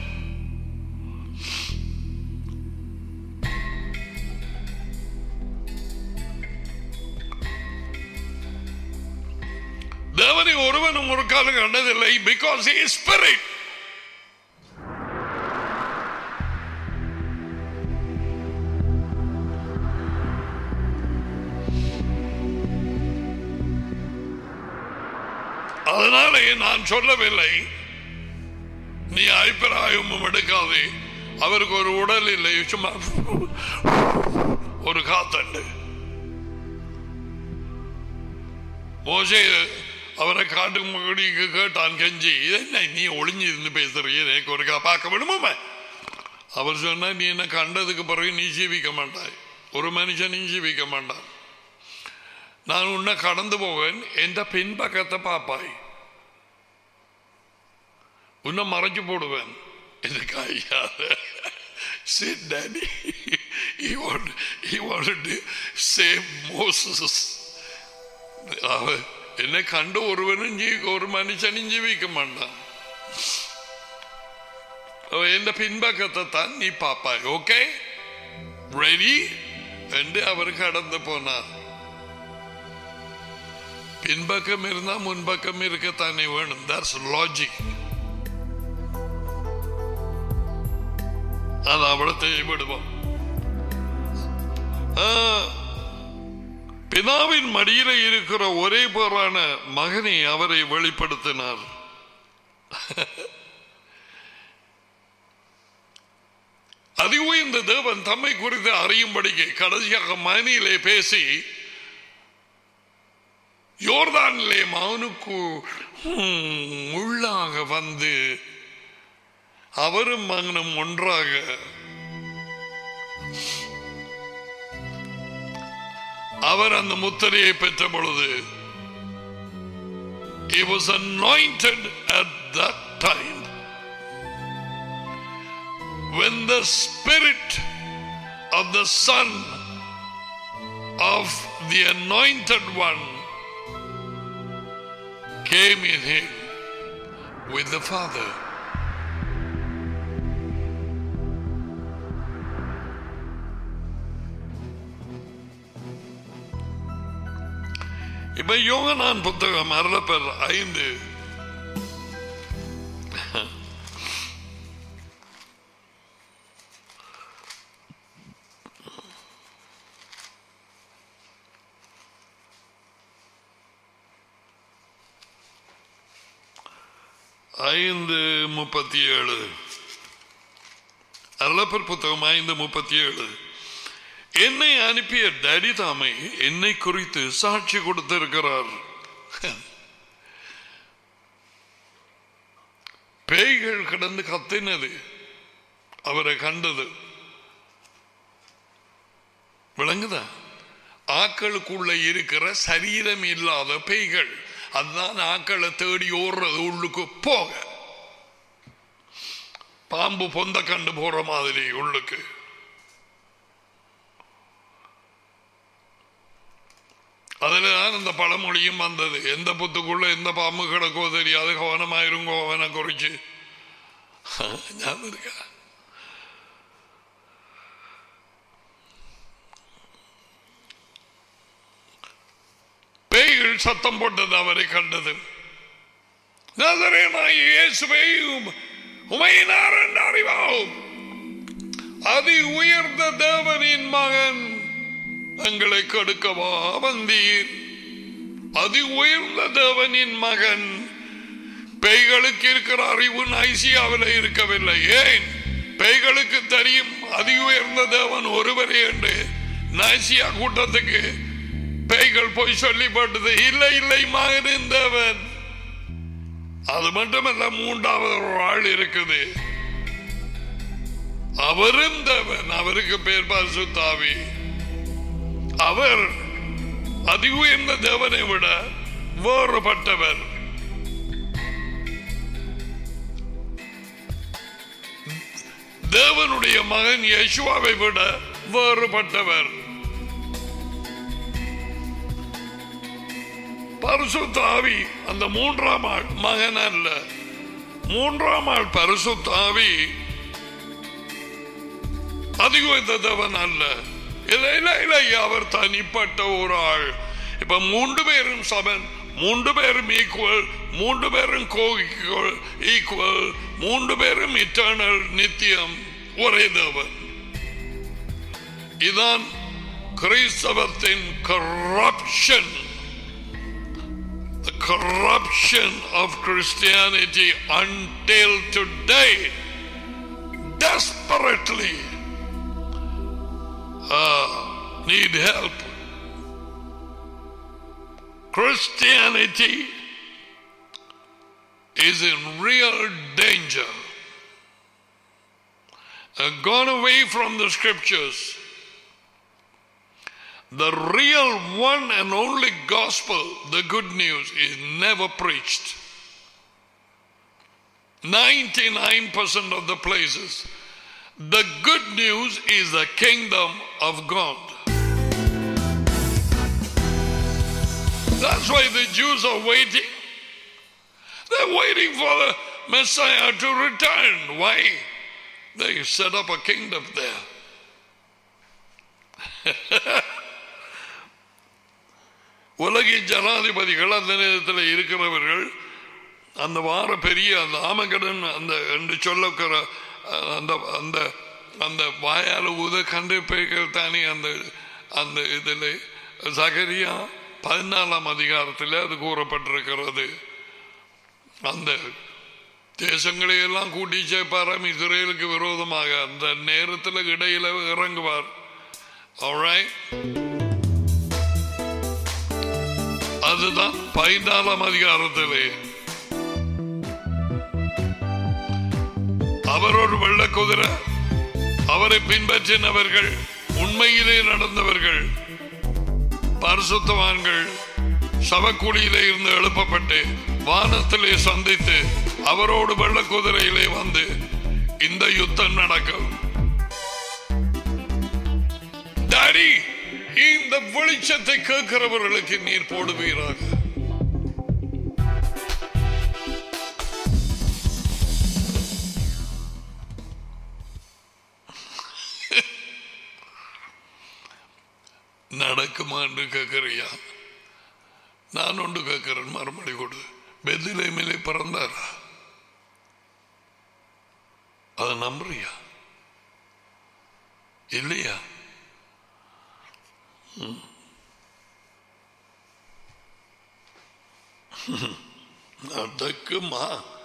தேவனை ஒருவனும் ஒரு காலம் கண்டதில்லை பிகாஸ் he is spirit அதனாலே நான் சொல்லவில்லை நீ அபிப்பிராயமும் எடுக்காதே அவருக்கு ஒரு உடல் இல்லை சும்மா ஒரு காத்தண்டு மோசே அவரை காட்டு மகடிக்கு கேட்டான் கெஞ்சி என்ன நீ ஒளிஞ்சு இருந்து பேசுறீங்க எனக்கு ஒரு பார்க்க விடுமே அவர் சொன்னா நீ என்ன கண்டதுக்கு பிறகு நீ ஜீவிக்க மாட்டாய் ஒரு மனுஷன் ஜீவிக்க மாட்டான் நான் உன்னை கடந்து போவேன் எந்த பின்பக்கத்தை பார்ப்பாய் உன்னை மறைச்சு போடுவேன் இதுக்கு ஐயா Sit, Daddy. He wanted, he wanted to save Moses. அவன் என்னை கண்டு ஒருவனும் ஜீ ஒரு மனுஷனும் ஜீவிக்க மாட்டான் அவன் எந்த பின்பக்கத்தை தான் நீ பாப்பாய் ஓகே ரெடி என்று அவர் கடந்து போனார் பின்பக்கம் இருந்தா முன்பக்கம் இருக்கத்தானே வேணும் தட்ஸ் லாஜிக் அது அவளை செய்யப்படுவோம் பிதாவின் மடியில இருக்கிற ஒரே பேரான மகனை அவரை வெளிப்படுத்தினார் அதி உயர்ந்த தேவன் தம்மை குறித்து அறியும்படிக்கு கடைசியாக மகனிலே பேசி யோர்தானிலே மகனுக்கு உள்ளாக வந்து அவரும் மகனும் ஒன்றாக அவர் அந்த முத்திரையை பெற்ற பொழுது He was anointed at that time when the the Son of the Anointed One came in him with the Father. இப்ப யோகனான் புத்தகம் அருளப்பர் ஐந்து ஐந்து முப்பத்தி ஏழு அருளப்பர் புத்தகம் ஐந்து முப்பத்தி ஏழு என்னை அனுப்பிய டேடி தாமை என்னை குறித்து சாட்சி கொடுத்திருக்கிறார் பேய்கள் கிடந்து கத்தினது அவரை கண்டது விளங்குதா ஆக்களுக்குள்ள இருக்கிற சரீரம் இல்லாத பேய்கள் அதுதான் ஆக்களை தேடி ஓடுறது உள்ளுக்கு போக பாம்பு பொந்த கண்டு போற மாதிரி உள்ளுக்கு அதுல தான் இந்த பழமொழியும் வந்தது எந்த புத்துக்குள்ள எந்த பாம்பு கிடக்கோ தெரியாது கவனமாயிருங்கோ அவனை குறிச்சு ஞாபகம் இருக்கா பேய்கள் சத்தம் போட்டது அவரை கண்டது நசரேனாகிய இயேசுவே உம்- உமை நார் என்று அறிவோம் அதி உயர்ந்த தேவனின் மகன் எங்களை கடுக்கவா வந்தீர் அதி உயர்ந்த தேவனின் மகன் பேய்களுக்கு இருக்கிற அறிவு ஐசியாவில் இருக்கவில்லை ஏன் பேய்களுக்கு தெரியும் அதி உயர்ந்த தேவன் ஒருவரே என்று நாசியா கூட்டத்துக்கு பேய்கள் போய் சொல்லிப்பட்டது இல்லை இல்லை மகனின் தேவன் அது மட்டுமல்ல மூன்றாவது ஒரு ஆள் இருக்குது அவரும் தேவன் அவருக்கு பேர் பரிசுத்தாவி அவர் அதி உயர்ந்த தேவனை விட வேறுபட்டவர் தேவனுடைய மகன் யேசுவாவை விட வேறுபட்டவர் பரிசுத்தாவி அந்த மூன்றாம் ஆள் மகன் அல்ல மூன்றாம் ஆள் பரிசுத்தாவி அதிகம் தேவன் அல்ல இல்லை இல்லை இல்லை அவர் தனிப்பட்ட ஒரு ஆள் இப்ப மூன்று பேரும் சமன் மூன்று பேரும் ஈக்குவல் மூன்று பேரும் கோகிக்குவல் ஈக்குவல் மூன்று பேரும் இட்டர்னல் நித்தியம் ஒரே தேவன் இதான் கிறிஸ்தவத்தின் corruption the corruption of Christianity until today desperately uh, need help. Christianity is in real danger. Uh, gone away from the scriptures. The real one and only gospel, the good news, is never preached. 99% of the places, the good news is the kingdom of God. That's why the Jews are waiting. They're waiting for the Messiah to return. Why? They set up a kingdom there. உலகின் ஜனாதிபதிகள் அந்த நேரத்தில் இருக்கிறவர்கள் அந்த வார பெரிய அந்த ஆமகடன் அந்த என்று சொல்லக்கிற அந்த அந்த அந்த வாயால் உத கண்டு பேய்கள் தானே அந்த அந்த இதில் சகரியா பதினாலாம் அதிகாரத்தில் அது கூறப்பட்டிருக்கிறது அந்த தேசங்களை எல்லாம் கூட்டி சேர்ப்பாராம் இஸ்ரேலுக்கு விரோதமாக அந்த நேரத்தில் இடையில இறங்குவார் Alright? அதுதான் பதினாலாம் அதிகாரத்திலே அவர் ஒரு வெள்ள குதிரை அவரை பின்பற்றினவர்கள் உண்மையிலே நடந்தவர்கள் பரிசுத்தவான்கள் சவக்குழியிலே இருந்து எழுப்பப்பட்டு வானத்திலே சந்தித்து அவரோடு வெள்ள குதிரையிலே வந்து இந்த யுத்தம் நடக்கும் டாடி இந்த வெளிச்சத்தை கேட்கிறவர்களுக்கு நீர் போடுவீராக நடக்குமா என்று கேட்கிறியா நான் ஒன்று கேட்கிறேன் மறுமொழி கொடு பெதிலேமிலே பிறந்தாரா அதை நம்புறியா இல்லையா ம். நடக்குமா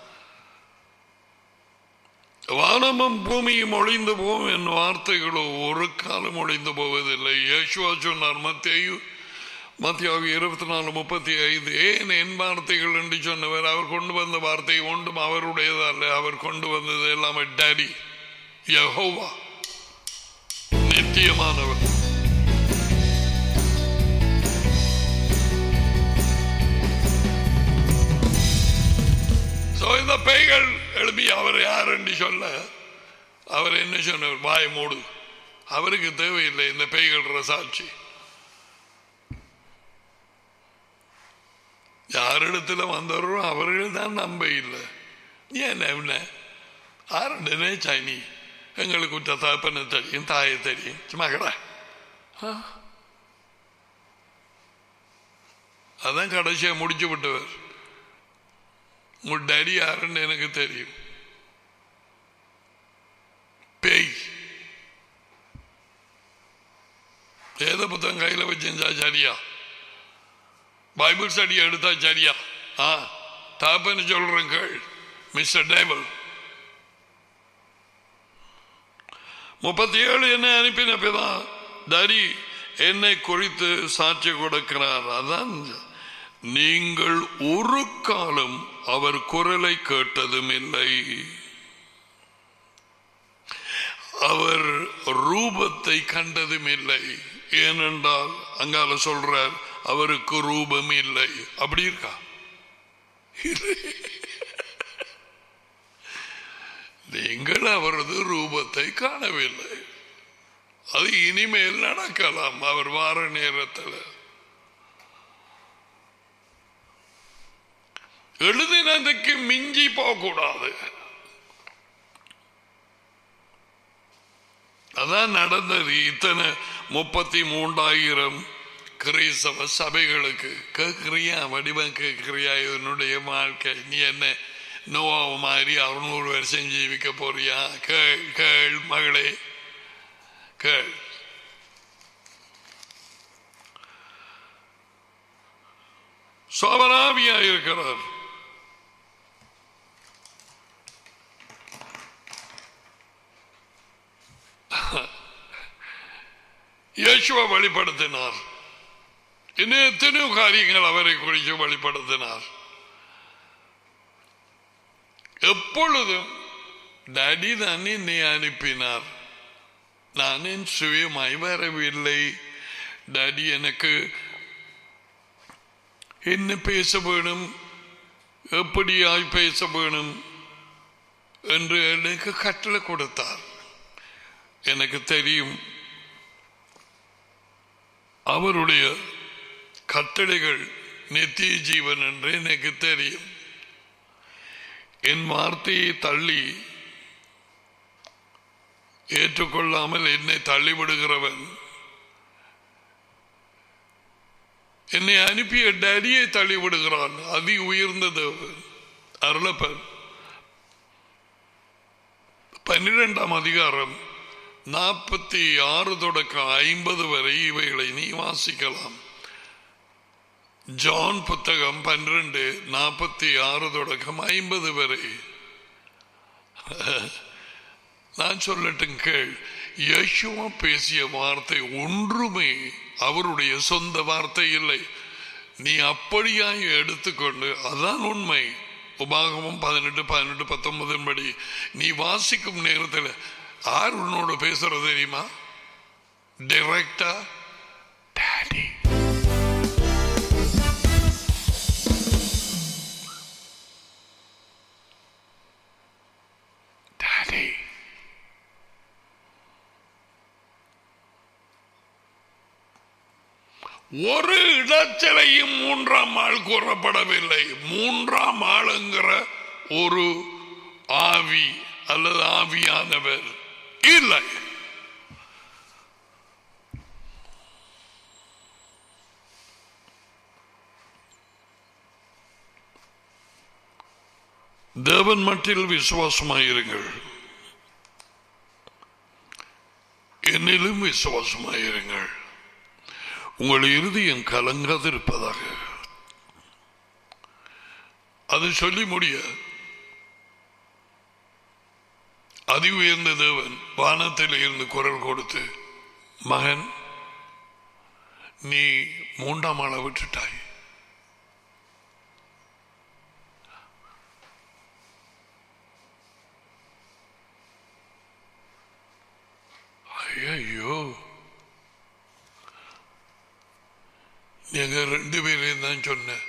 வானமும் பூமியும் ஒளிந்து போகும் என் வார்த்தைகளோ ஒரு காலம் ஒளிந்து போவதில்லை யேசுவா சொன்னார் மத்திய மத்தியாவு இருபத்தி நாலு முப்பத்தி ஐந்து ஏன் என் வார்த்தைகள் என்று சொன்னவர் அவர் கொண்டு வந்த வார்த்தை ஒன்றும் அவருடையதல்ல அவர் கொண்டு வந்தது எல்லாமே டேடி யஹோவா நித்தியமானவர் So, இந்த பேய்கள் எழுப்பி அவர் யார் என்று சொல்ல அவர் என்ன சொன்னார் வாய் மூடு அவருக்கு தேவையில்லை இந்த பேய்கள் சாட்சி யாரிடத்துல வந்தவரோ அவர்கள் தான் நம்ப இல்லை ஏன் என்ன ஆரண்டனே சைனி எங்களுக்கு உற்ற தகப்பனை தெரியும் தாயை தெரியும் சும்மா கடை அதான் கடைசியா முடிச்சு விட்டவர் உங்க டேடி யாருன்னு எனக்கு தெரியும் பேய் வேத புத்தகம் கையில வச்சிருந்தா சரியா பைபிள் ஸ்டடி எடுத்தா சரியா ஆ தாப்பன்னு சொல்றேன் கேள் மிஸ்டர் டேபிள் முப்பத்தி ஏழு என்ன அனுப்பின பிதான் தரி என்னை குறித்து சாட்சி கொடுக்கிறார் அதான் நீங்கள் ஒரு காலம் அவர் குரலை கேட்டதும் இல்லை அவர் ரூபத்தை கண்டதும் இல்லை ஏனென்றால் அங்கால சொல்றார் அவருக்கு ரூபம் இல்லை அப்படி இருக்கா இல்லை. நீங்கள் அவரது ரூபத்தை காணவில்லை அது இனிமேல் நடக்கலாம் அவர் வார நேரத்தில் எழுதினதுக்கு மிஞ்சி போகக்கூடாது அதான் நடந்தது இத்தனை முப்பத்தி மூன்றாயிரம் கிறிஸ்தவ சபைகளுக்கு கேட்கிறியா வடிவம் கேட்கிறியா என்னுடைய வாழ்க்கை நீ என்ன நோவா மாதிரி அறுநூறு வருஷம் ஜீவிக்க போறியா கேள் கேள் மகளே கேள் சோபனாவியா இருக்கிறார் இயேசுவை வெளிப்படுத்தினார் இன்னும் எத்தனையோ காரியங்கள் அவரை குறித்து வெளிப்படுத்தினார் எப்பொழுதும் டடி தான் என்னை அனுப்பினார் நான் என் சுயமாய் வரவில்லை டாடி எனக்கு என்ன பேச வேணும் எப்படியாய் பேச வேணும் என்று எனக்கு கட்டளை கொடுத்தார் எனக்கு தெரியும் அவருடைய கட்டளைகள் நித்திய ஜீவன் என்று எனக்கு தெரியும் என் வார்த்தையை தள்ளி ஏற்றுக்கொள்ளாமல் என்னை தள்ளிவிடுகிறவன் என்னை அனுப்பிய டேடியை தள்ளிவிடுகிறான் அதி உயர்ந்தது அருளப்பன் பன்னிரெண்டாம் அதிகாரம் நாற்பத்தி ஆறு தொடக்கம் ஐம்பது வரை இவைகளை நீ வாசிக்கலாம் ஜான் புத்தகம் பன்னிரண்டு நாற்பத்தி ஆறு தொடக்கம் ஐம்பது வரை நான் சொல்லட்டும் கேள் யசுவா பேசிய வார்த்தை ஒன்றுமே அவருடைய சொந்த வார்த்தை இல்லை நீ அப்படியாய் எடுத்துக்கொண்டு அதான் உண்மை உபாகமும் பதினெட்டு பதினெட்டு பத்தொன்பதின் படி நீ வாசிக்கும் நேரத்தில் யார் உன்னோட பேசுறது தெரியுமா டைரக்டா டாடி டாடி ஒரு இடத்திலையும் மூன்றாம் ஆள் கூறப்படவில்லை மூன்றாம் ஆளுங்கிற ஒரு ஆவி அல்லது ஆவியானவர் இல்லை தேவன் மட்டில் விசுவாசமாயிருங்கள் என்னிலும் விசுவாசமாயிருங்கள் உங்கள் இறுதியும் கலங்காதிருப்பதாக அது சொல்லி முடிய அதி உயர்ந்த தேவன் வானத்தில் இருந்து குரல் கொடுத்து மகன் நீ மூன்றாம் ஆளை விட்டுட்டாய் ஐயோ நீங்க ரெண்டு பேரையும் தான் சொன்னேன்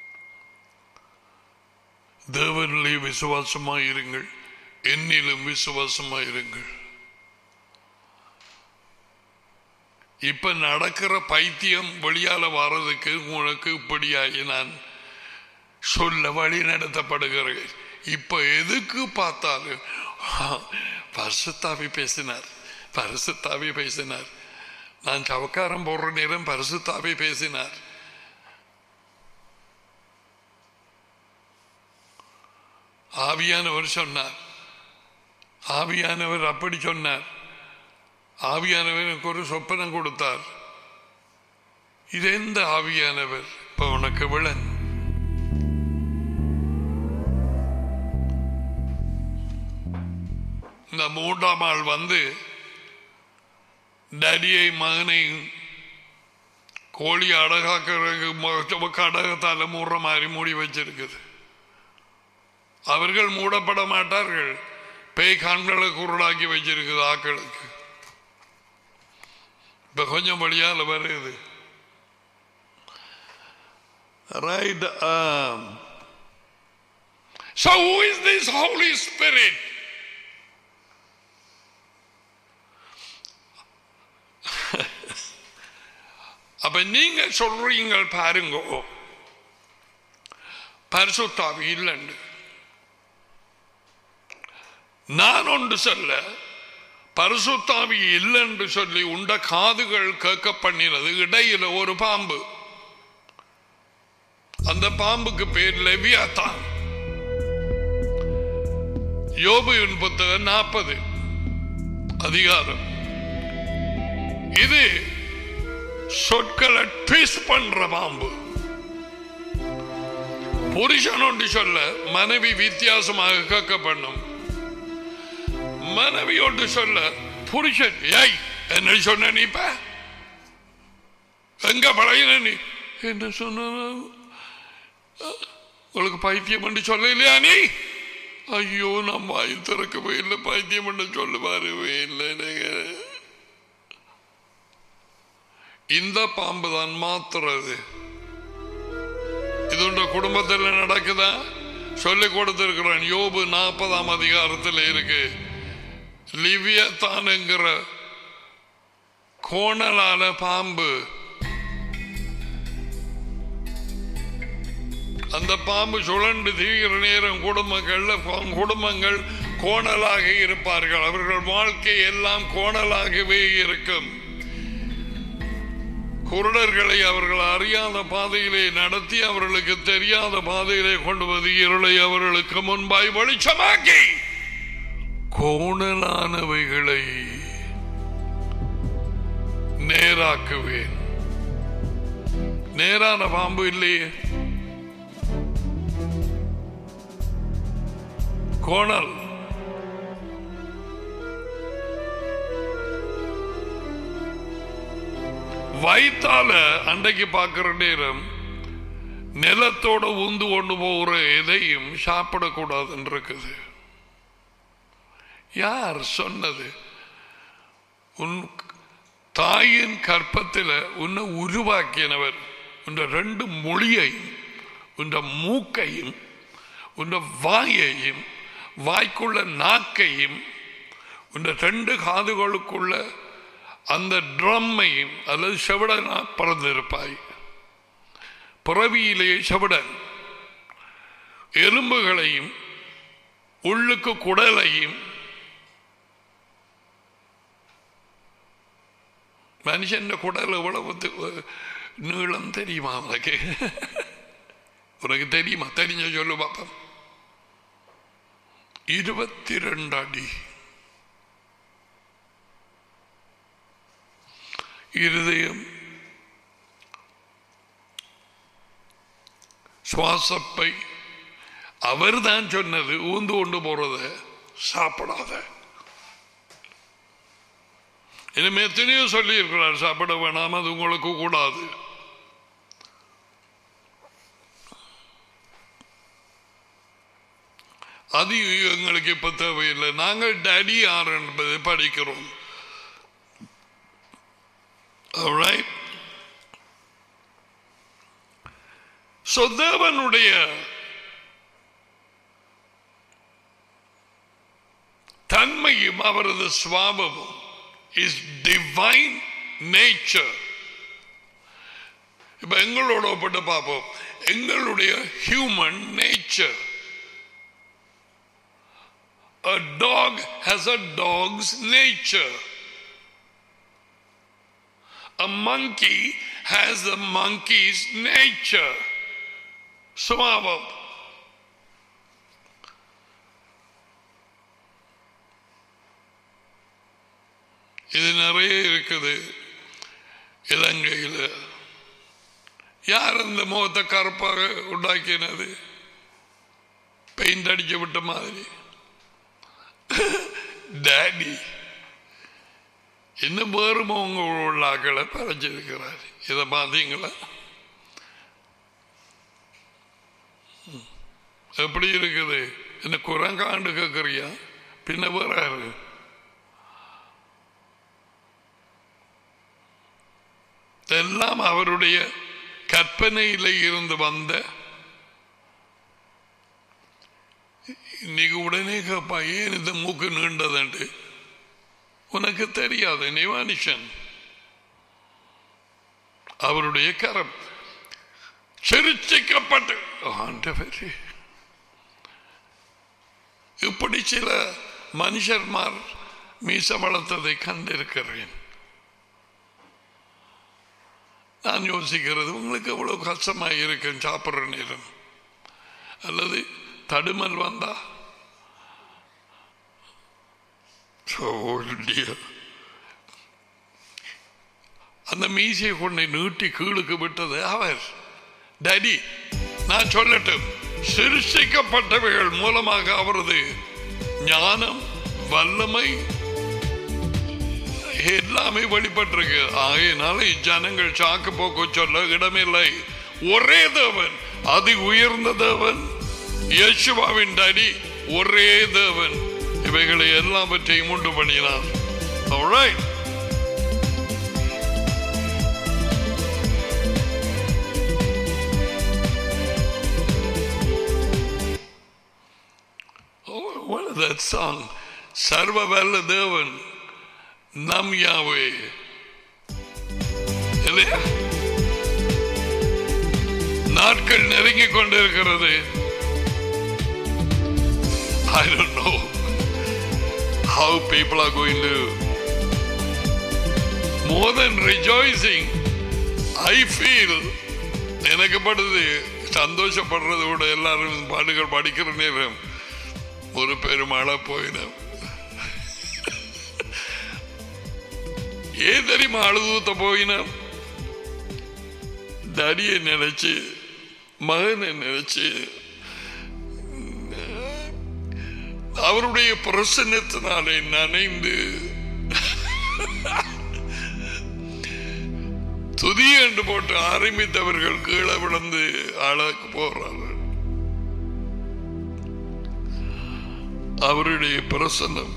தேவனிலே விசுவாசமாயிருங்கள் என்னிலும் விசுவாசமாயிருங்கள் இப்ப நடக்கிற பைத்தியம் வெளியால வர்றதுக்கு உனக்கு இப்படியாகி நான் சொல்ல வழி நடத்தப்படுகிறேன் இப்ப எதுக்கு பார்த்தாலும் பரிசுத்தாவி பேசினார் பரிசுத்தாவி பேசினார் நான் சவக்காரம் போடுற நேரம் பரிசுத்தாவி பேசினார் ஆவியானவர் சொன்னார் ஆவியானவர் அப்படி சொன்னார் ஆவியானவர் எனக்கு ஒரு சொப்பனம் கொடுத்தார் இது எந்த ஆவியானவர் இப்ப உனக்கு விளன் இந்த மூன்றாம் ஆள் வந்து டடியை மகனை கோழி அடகாக்கிறதுக்கு அடகத்தால மூடுற மாதிரி மூடி வச்சிருக்குது அவர்கள் மூடப்பட மாட்டார்கள் பேய் கண்களை குருடாக்கி வச்சிருக்குது ஆக்களுக்கு இப்ப கொஞ்சம் வழியால வருது right So who is this Holy Spirit? அப்ப நீங்க சொல்றீங்க பாருங்க பரிசுத்தாவி இல்லைன்னு நான் ஒன்று சொல்ல பரிசுத்தாவி இல்லைன்னு சொல்லி உண்ட காதுகள் கேட்க பண்ணினது இடையில ஒரு பாம்பு அந்த பாம்புக்கு பேர் லெவியாத்தான் யோபுவின் புத்தகம் நாற்பது அதிகாரம் இது சொற்களை ட்விஸ்ட் பண்ற பாம்பு புருஷன் ஒன்று சொல்ல மனைவி வித்தியாசமாக கேட்க பண்ணும் மனைவி ஒன்று சொல்ல புருஷன் ஏய் என்ன சொன்ன நீ இப்ப எங்க பழைய நீ என்ன சொன்ன உங்களுக்கு பைத்தியம் என்று சொல்ல இல்லையா நீ ஐயோ நான் வாய் திறக்கவே இல்லை பைத்தியம் என்று சொல்ல வரவே இல்லை இந்த பாம்பு தான் மாத்துறது இது உண்ட குடும்பத்தில் நடக்குதா சொல்லி கொடுத்திருக்கிறேன் யோபு நாற்பதாம் அதிகாரத்தில் இருக்கு லிவியத்தானுங்கிற கோணலான பாம்பு அந்த பாம்பு சுழண்டு தீவிர நேரம் குடும்பங்கள்ல குடும்பங்கள் கோணலாக இருப்பார்கள் அவர்கள் வாழ்க்கை எல்லாம் கோணலாகவே இருக்கும் குருடர்களை அவர்கள் அறியாத பாதையிலே நடத்தி அவர்களுக்கு தெரியாத பாதையிலே கொண்டு வந்து இருளை அவர்களுக்கு முன்பாய் வெளிச்சமாக்கி கோணலானவைகளை நேராக்குவேன் நேரான பாம்பு இல்லையே கோணல் வயிற்றால அன்றைக்கு பார்க்கிற நேரம் நிலத்தோட உந்து கொண்டு போகிற எதையும் சாப்பிடக்கூடாதுன்னு இருக்குது யார் சொன்னது உன் தாயின் கற்பத்தில் உன்னை உருவாக்கினவர் உன் ரெண்டு மொழியையும் உன் மூக்கையும் உன் வாயையும் வாய்க்குள்ள நாக்கையும் உன் ரெண்டு காதுகளுக்குள்ள அந்த ட்ரம்மையும் அல்லது செவடனா பறந்திருப்பாய் பிறவியிலே செவடன் எலும்புகளையும் உள்ளுக்கு குடலையும் மனுஷன் குடல் எவ்வளவு தி- நீளம் தெரியுமா உனக்கு உனக்கு தெரியுமா தெரிஞ்ச சொல்லு பாப்போம் இருபத்தி ரெண்டு அடி இருதயம் சுவாசப்பை அவர் தான் சொன்னது ஊந்து கொண்டு போறத சாப்பிடாத இனிமே எத்தனையோ சொல்லி இருக்கிறார் சாப்பிட வேணாம் அது உங்களுக்கு கூடாது அது எங்களுக்கு இப்ப தேவையில்லை நாங்கள் டேடி யார் என்பதை படிக்கிறோம் Alright? So தேவனுடைய தன்மையும் அவரது சுவாபமும் இஸ் டிவைன் நேச்சர் இப்ப எங்களோட ஒப்பிட்டு பார்ப்போம் எங்களுடைய human nature A dog has a dog's nature. A monkey has a monkey's nature. சுபாவம் இது நிறைய இருக்குது இலங்கையில் யார் அந்த முகத்தை கருப்பாக உண்டாக்கினது பெயிண்ட் அடிச்சு விட்ட மாதிரி டேடி இன்னும் வேறு முகங்க உள்ள ஆக்களை பறைச்சிருக்கிறார் இதை பார்த்தீங்களா ம். எப்படி இருக்குது என்ன குரங்காண்டு கேட்குறியா பின்ன வேற யாரு எல்லாம் அவருடைய கற்பனையில இருந்து வந்த இன்னைக்கு உடனே கேப்பா ஏன் இந்த மூக்கு நீண்டதுண்டு உனக்கு தெரியாது நீ மனுஷன் அவருடைய கரம் சிரிச்சிக்கப்பட்டு ஆண்டவரே இப்படி சில மனுஷர்மார் மீச வளர்த்ததை கண்டிருக்கிறேன் நான் யோசிக்கிறது உங்களுக்கு எவ்வளவு கஷ்டமாக இருக்கும் சாப்பிட்ற நேரம் அல்லது தடுமல் வந்தா Oh, dear. அந்த மீசையை கொண்டை நீட்டி கீழுக்கு விட்டது அவர் டாடி நான் சொல்லட்டும் சிருஷ்டிக்கப்பட்டவைகள் மூலமாக அவரது ஞானம் வல்லமை எல்லாமே வெளிப்பட்டிருக்கு ஆகையினால இஜனங்கள் சாக்கு போக்கு சொல்ல இடமில்லை ஒரே தேவன் அதி உயர்ந்த தேவன் யேசுவாவின் டாடி ஒரே தேவன் இவைகளை எல்லாவற்றையும் உண்டு பண்ணினார் Alright. Oh, what is that song? சர்வ வல்ல தேவன் நம் யாவே இல்லையா நாட்கள் நெருங்கிக் கொண்டிருக்கிறது I don't know how people are going to more than rejoicing I feel எனக்கு படுது சந்தோஷப்படுறத விட எல்லாரும் பாடுகள் படிக்கிற நேரம் ஒரு பெருமாளா போயிடும் ஏன் தெரியுமா அழுதூத்த போயினார் தடியை நினைச்சு மகனை நினைச்சு அவருடைய பிரசன்னத்தினாலே நனைந்து துதி என்று போட்டு ஆரம்பித்தவர்கள் கீழே விழுந்து ஆளாக்கு போறார்கள் அவருடைய பிரசன்னம்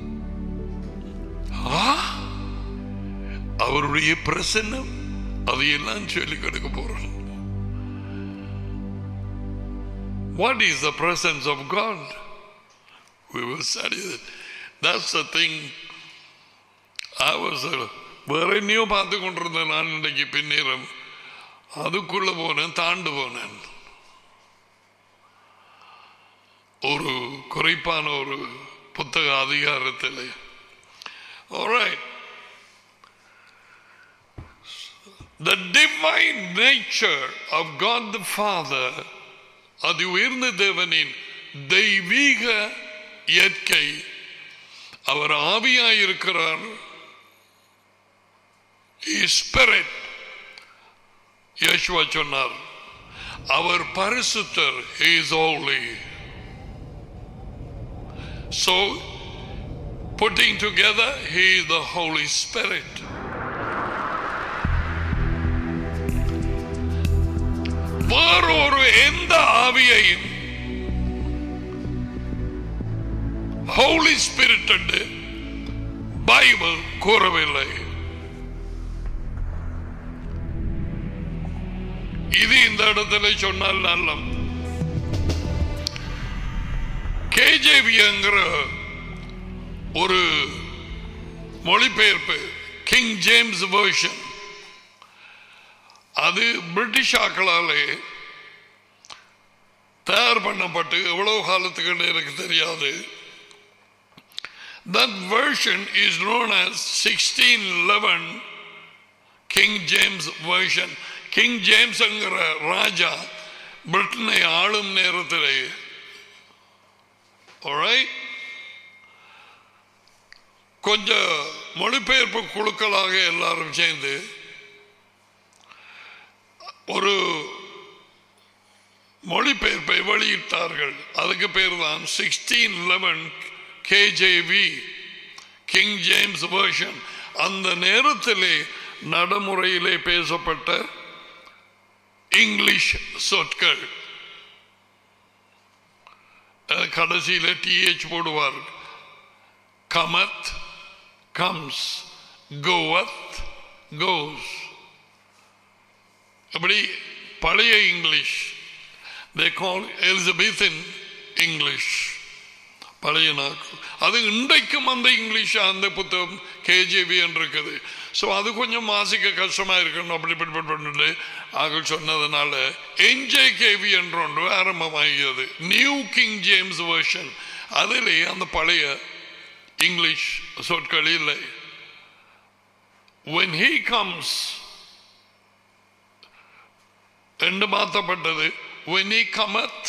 ஆ? அவருடைய பிரசன்னம் அதையெல்லாம் சொல்லி கொடுக்க போறோம் What is the presence of God? We will study that. That's the thing. I was a வேற என்னையோ பார்த்து கொண்டிருந்தேன் நான் இன்றைக்கு பின்னேறம் அதுக்குள்ள போனேன் தாண்டு போனேன் ஒரு குறைப்பான ஒரு புத்தக அதிகாரத்தில் Alright. The divine nature of God the Father, அது உயர்ந்த தேவனின் தெய்வீக இயற்கை அவர் ஆவியாயிருக்கிறார் ஸ்பிரிட் யேசுவா சொன்னார் அவர் பரிசுத்தர் is holy so putting together he is the holy spirit வேறொரு எந்த ஆவியையும் ஹோலி ஸ்பிரிட் என்று பைபிள் கூறவில்லை இது இந்த இடத்துல சொன்னால் நல்லம் கேஜேவிங்கிற ஒரு மொழிபெயர்ப்பு கிங் ஜேம்ஸ் வேர்ஷன் அது பிரிட்டிஷ் ஆக்களாலே தயார் பண்ணப்பட்டு எவ்வளவு காலத்துக்கு எனக்கு தெரியாது That version is known as 1611 King James version. King ஜேம்ஸ்ங்கிற ராஜா பிரிட்டனை ஆளும் நேரத்திலே Alright? கொஞ்சம் மொழிபெயர்ப்பு குழுக்களாக எல்லாரும் சேர்ந்து ஒரு மொழிபெயர்ப்பை வெளியிட்டார்கள் அதுக்கு பேர் தான் sixteen eleven KJV King James version அந்த நேரத்திலே நடைமுறையிலே பேசப்பட்ட இங்கிலீஷ் சொற்கள் அஹ், கடைசியில டிஹெச் போடுவார் கமத் கம்ஸ் கோவத் கோஸ் அப்படி பழைய இங்கிலீஷ் தே கால் எலிசபெத்தின் இங்கிலீஷ் பழைய நாட்கள் அது இன்றைக்கும் அந்த இங்கிலீஷ் அந்த புத்தகம் கேஜிபி இருக்குது ஸோ அது கொஞ்சம் வாசிக்க கஷ்டமா இருக்கணும் அப்படி இப்படி இப்படி பண்ணிட்டு ஆக்கள் சொன்னதுனால என்ஜே கேவி என்ற ஒன்று ஆரம்பமாகியது நியூ கிங் ஜேம்ஸ் வெர்ஷன் அதிலே அந்த பழைய இங்கிலீஷ் சொற்கள் இல்லை when he comes என்று மாற்றப்பட்டது when he cometh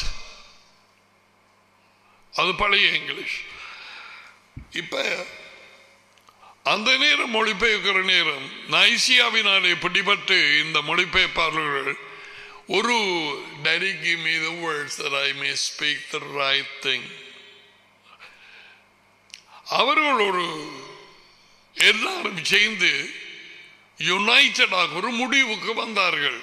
அது பழைய இங்கிலீஷ் இப்ப அந்த நேரம் மொழிபெயர்க்கிற நேரம் நைசியாவினாலே பிடிபட்டு இந்த மொழிபெயர்ப்பாளர்கள் ஒரு டரி give me the words that I may speak the right thing அவர்கள் ஒரு எல்லாரும் சேர்ந்து யுனைடடாக ஒரு முடிவுக்கு வந்தார்கள்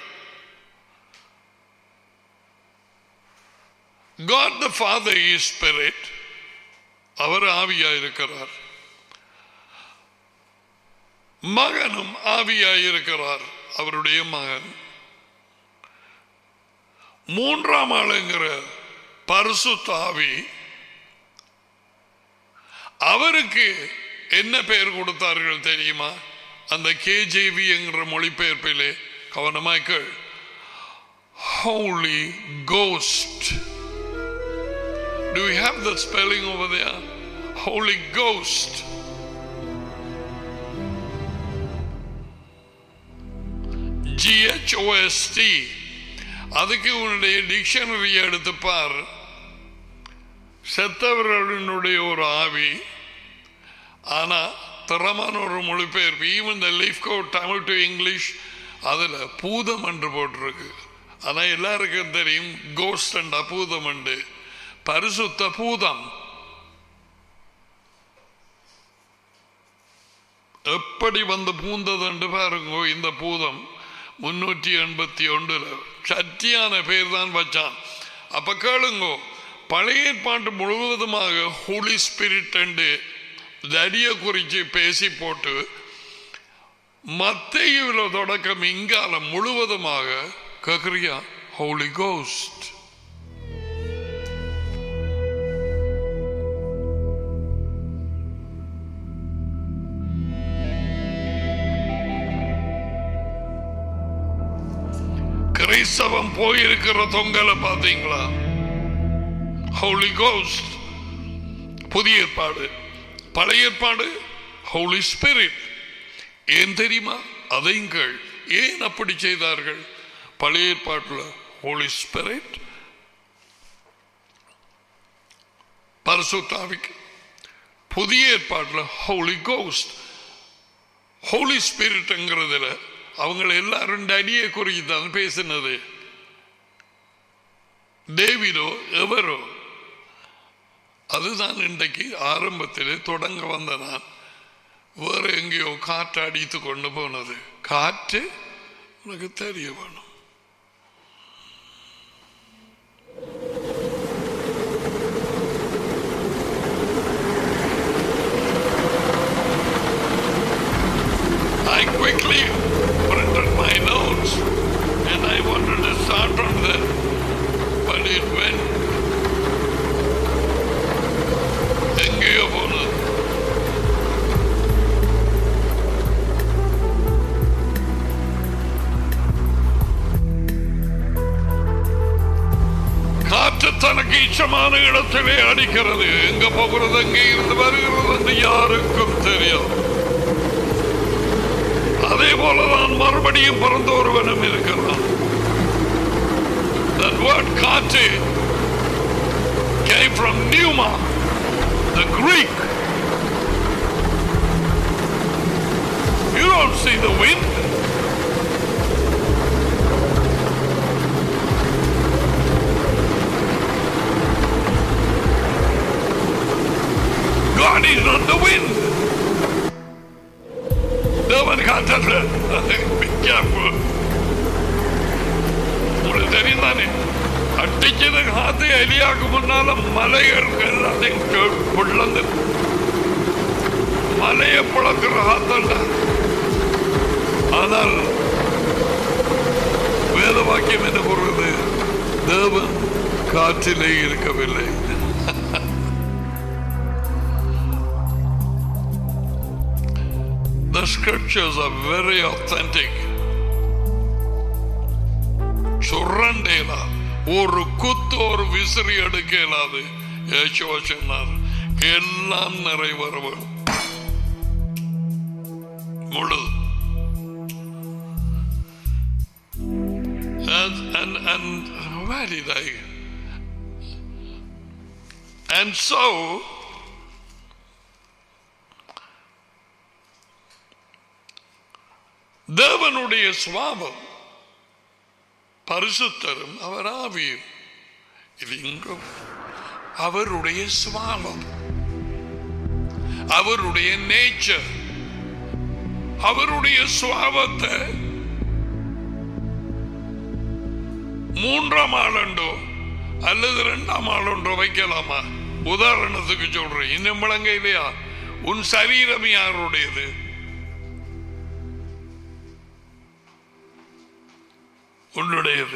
God the Father is spirit அவர் ஆவியா இருக்கிறார் மகனும் ஆவியா இருக்கிறார் அவருடைய மகன் மூன்றாம் ஆளுங்கிற பரிசுத்த ஆவி அவருக்கு என்ன பெயர் கொடுத்தார்கள் தெரியுமா அந்த கேஜேவி என்கிற மொழிபெயர்ப்பிலே கவனமாய்க்கள் Holy Ghost. Do we have the spelling over there? Holy Ghost. G-H-O-S-T அதுக்கு உன்னுடைய டிக்ஷனரி எடுத்து பார் செத்தவர்களுடைய ஒரு ஆவி ஆனா தரமான ஒரு மொழிபெயர்ப்பு even the Lifco Tamil to English அதுல பூதம் என்று போட்டிருக்கு ஆனா எல்லாருக்கும் தெரியும் கோஸ்ட் அண்ட் பூதம் உண்டு பரிசுத்த பூதம் எப்படி வந்து பூந்தது என்று பாருங்க இந்த பூதம் முன்னூற்றி எண்பத்தி ஒன்றுல சத்தியான பேர் தான் வச்சான் அப்ப கேளுங்கோ பழைய ஏற்பாட்டு முழுவதுமாக ஹோலி ஸ்பிரிட் என்று தடிய குறித்து பேசி போட்டு மத்தையுல தொடக்கம் இங்கால முழுவதுமாக கக்ரியா ஹோலி கோஸ்ட் கிறிஸ்தவம் போயிருக்கிற தொங்கலை பார்த்தீங்களா ஹோலி கோஸ்ட் புதிய ஏற்பாடு பழைய ஏற்பாடு ஹோலி ஸ்பிரிட் ஏன் தெரியுமா அதையும் கேள் ஏன் அப்படி செய்தார்கள் பழைய ஏற்பாட்டில் ஹோலி ஸ்பிரிட் பரிசுத்தாவிக்கு புதிய ஏற்பாட்டில் ஹோலி கோஸ்ட் ஹோலி ஸ்பிரிட்ங்கிறதுல அவங்க எல்லாரும் ரெண்டு அடியை குறித்து தான் பேசினது டேவிடோ எவரோ அதுதான் இன்றைக்கு ஆரம்பத்தில் தொடங்க வந்த நான் வேற எங்கேயோ காற்று அடித்து கொண்டு போனது காற்று உனக்கு தெரிய வேணும் I quickly printed my notes and I wanted to start on that, but it went எங்கேயோ போனது காற்று தனக்கு இச்சமான இடத்திலே அடிக்கிறது எங்க போகிறது எங்கே இருந்து வருகிறது என்று யாருக்கும் தெரியும் அதே போலதான் மறுபடியும் பிறந்த ஒருவனும் இருக்கிறான் That word காற்று came from pneuma, the Greek. You don't see the wind. God is not the wind. தேவன் காற்றல்ல Be careful. உங்களுக்கு தெரியும் தானே அட்டிச்சது காத்து எலியாக்கு முன்னால மலைகள் எல்லாத்தையும் கே- புள்ளந்து மலையை புழக்கிற காத்தல்ல ஆனால் வேத வாக்கியம் என்ன கூறுவது தேவன் காற்றிலே இருக்கவில்லை The scriptures are very authentic. சுரண்டேலா ஒரு குத்து ஒரு விசிறி எடுக்க இயலாது ஏசுவா சொன்னார் எல்லாம் நிறைவேற வேணும் முழு and and and where did I and so தேவனுடைய சுவாபம் பரிசுத்தரும் அவர் ஆவியும் இது இங்கும் அவருடைய சுவாபம் அவருடைய நேச்சர் அவருடைய சுவாபத்தை மூன்றாம் ஆளுண்டோ அல்லது இரண்டாம் ஆளுண்டோ வைக்கலாமா உதாரணத்துக்கு சொல்றேன் இன்னும் விளங்க இல்லையா உன் சரீரம் யாருடையது உன்னுடையது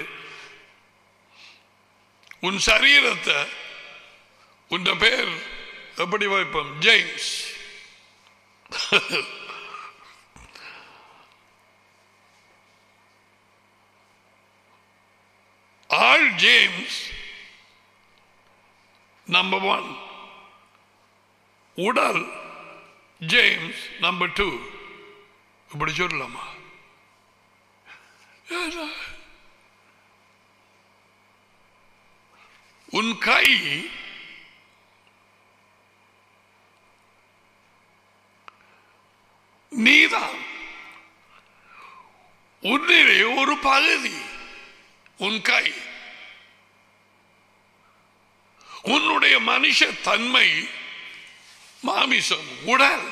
உன் சரீரத்தை உன் பேர் எப்படி வைப்போம் ஜேம்ஸ் ஆல் ஜேம்ஸ் நம்பர் ஒன் உடல் ஜேம்ஸ் நம்பர் டூ இப்படி சொல்லலாமா உன் கை நீதான் உன்னிலே ஒரு பகுதி உன் கை உன்னுடைய மனுஷ தன்மை மாமிசம் உடல்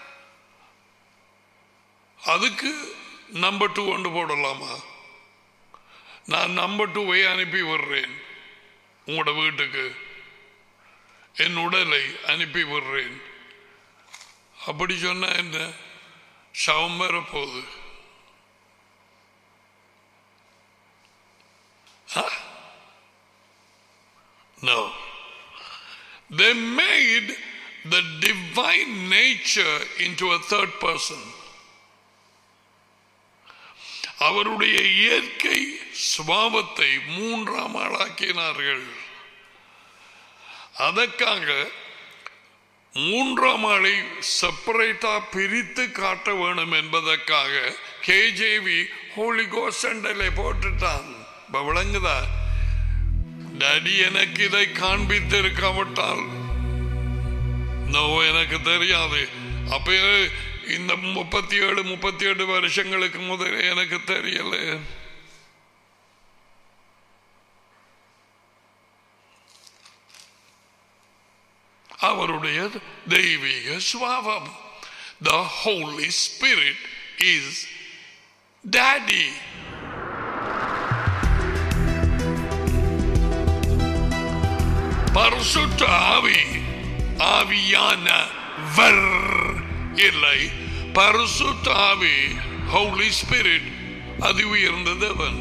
அதுக்கு நம்பர் டூ கொண்டு போடலாமா நான் நம்பர் டூவை அனுப்பி விடுறேன் உங்களோட வீட்டுக்கு என் உடலை அனுப்பி விடுறேன் அப்படி சொன்னா என்ன சவம் வர போகுது No. They made the divine nature into a third person. அவருடைய இயற்கை சுபாவத்தை மூன்றாம் ஆளாக்கினார்கள் அதற்காக மூன்றாம் ஆளை செப்பரேட்டா பிரித்து காட்ட வேணும் என்பதற்காக கேஜேவி ஹோலி கோசண்டலை போட்டுட்டான் இப்ப விளங்குதா டாடி எனக்கு இதை காண்பித்திருக்காவிட்டால் நோ எனக்கு தெரியாது அப்ப இந்த முப்பத்தி ஏழு முப்பத்தி ஏழு வருஷங்களுக்கு முதல் எனக்கு தெரியல அவருடைய தெய்வீக சுவாவம் the holy spirit is daddy பரிசுத்த ஆவி ஆவியானவர் இல்லை பரிசுத்த ஆவி ஹோலி ஸ்பிரிட் அது உயர்ந்த தேவன்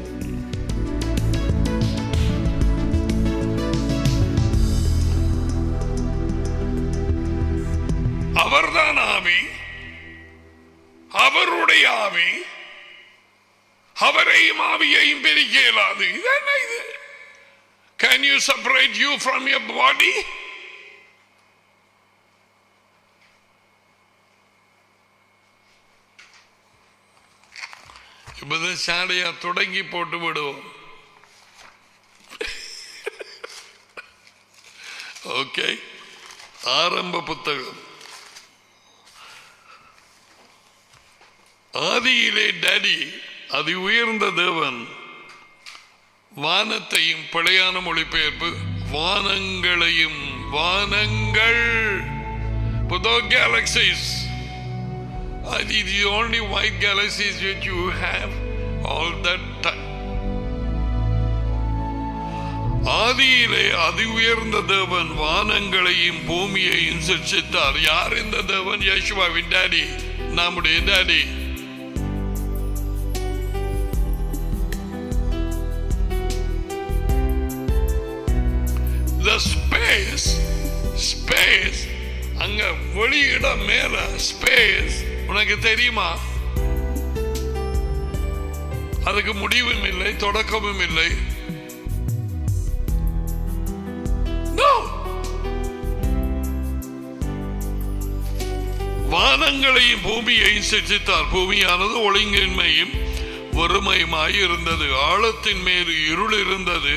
அவர்தான் ஆவி அவருடைய ஆவி அவரையும் ஆவியையும் பிரிக்க இயலாது இது என்ன இது Can you separate you from your body? இப்போது சாடையா தொடங்கி போட்டு விடுவோம் ஓகே ஆரம்ப புத்தகம் ஆதியிலே டேடி அதி உயர்ந்த தேவன் வானத்தையும் பிழையான மொழிபெயர்ப்பு வானங்களையும் வானங்கள் புதோ கேலக்சிஸ் அது the only white galaxies which you have all that time. ஆதியிலே அதி உயர்ந்த தேவன் வானங்களையும் பூமியையும் சிருஷ்டித்தார் யார் இந்த தேவன் யேசுவாவின் டாடி நம்முடைய டாடி the space space அங்க வெளியிட மேல ஸ்பேஸ் உனக்கு தெரியுமா அதுக்கு முடிவும் இல்லை தொடக்கமும் இல்லை No. வானங்களையும் பூமியையும் சிற்றித்தார் பூமியானது ஒழுங்கின்மையும் வறுமையுமாய் இருந்தது ஆழத்தின் மேல் இருள் இருந்தது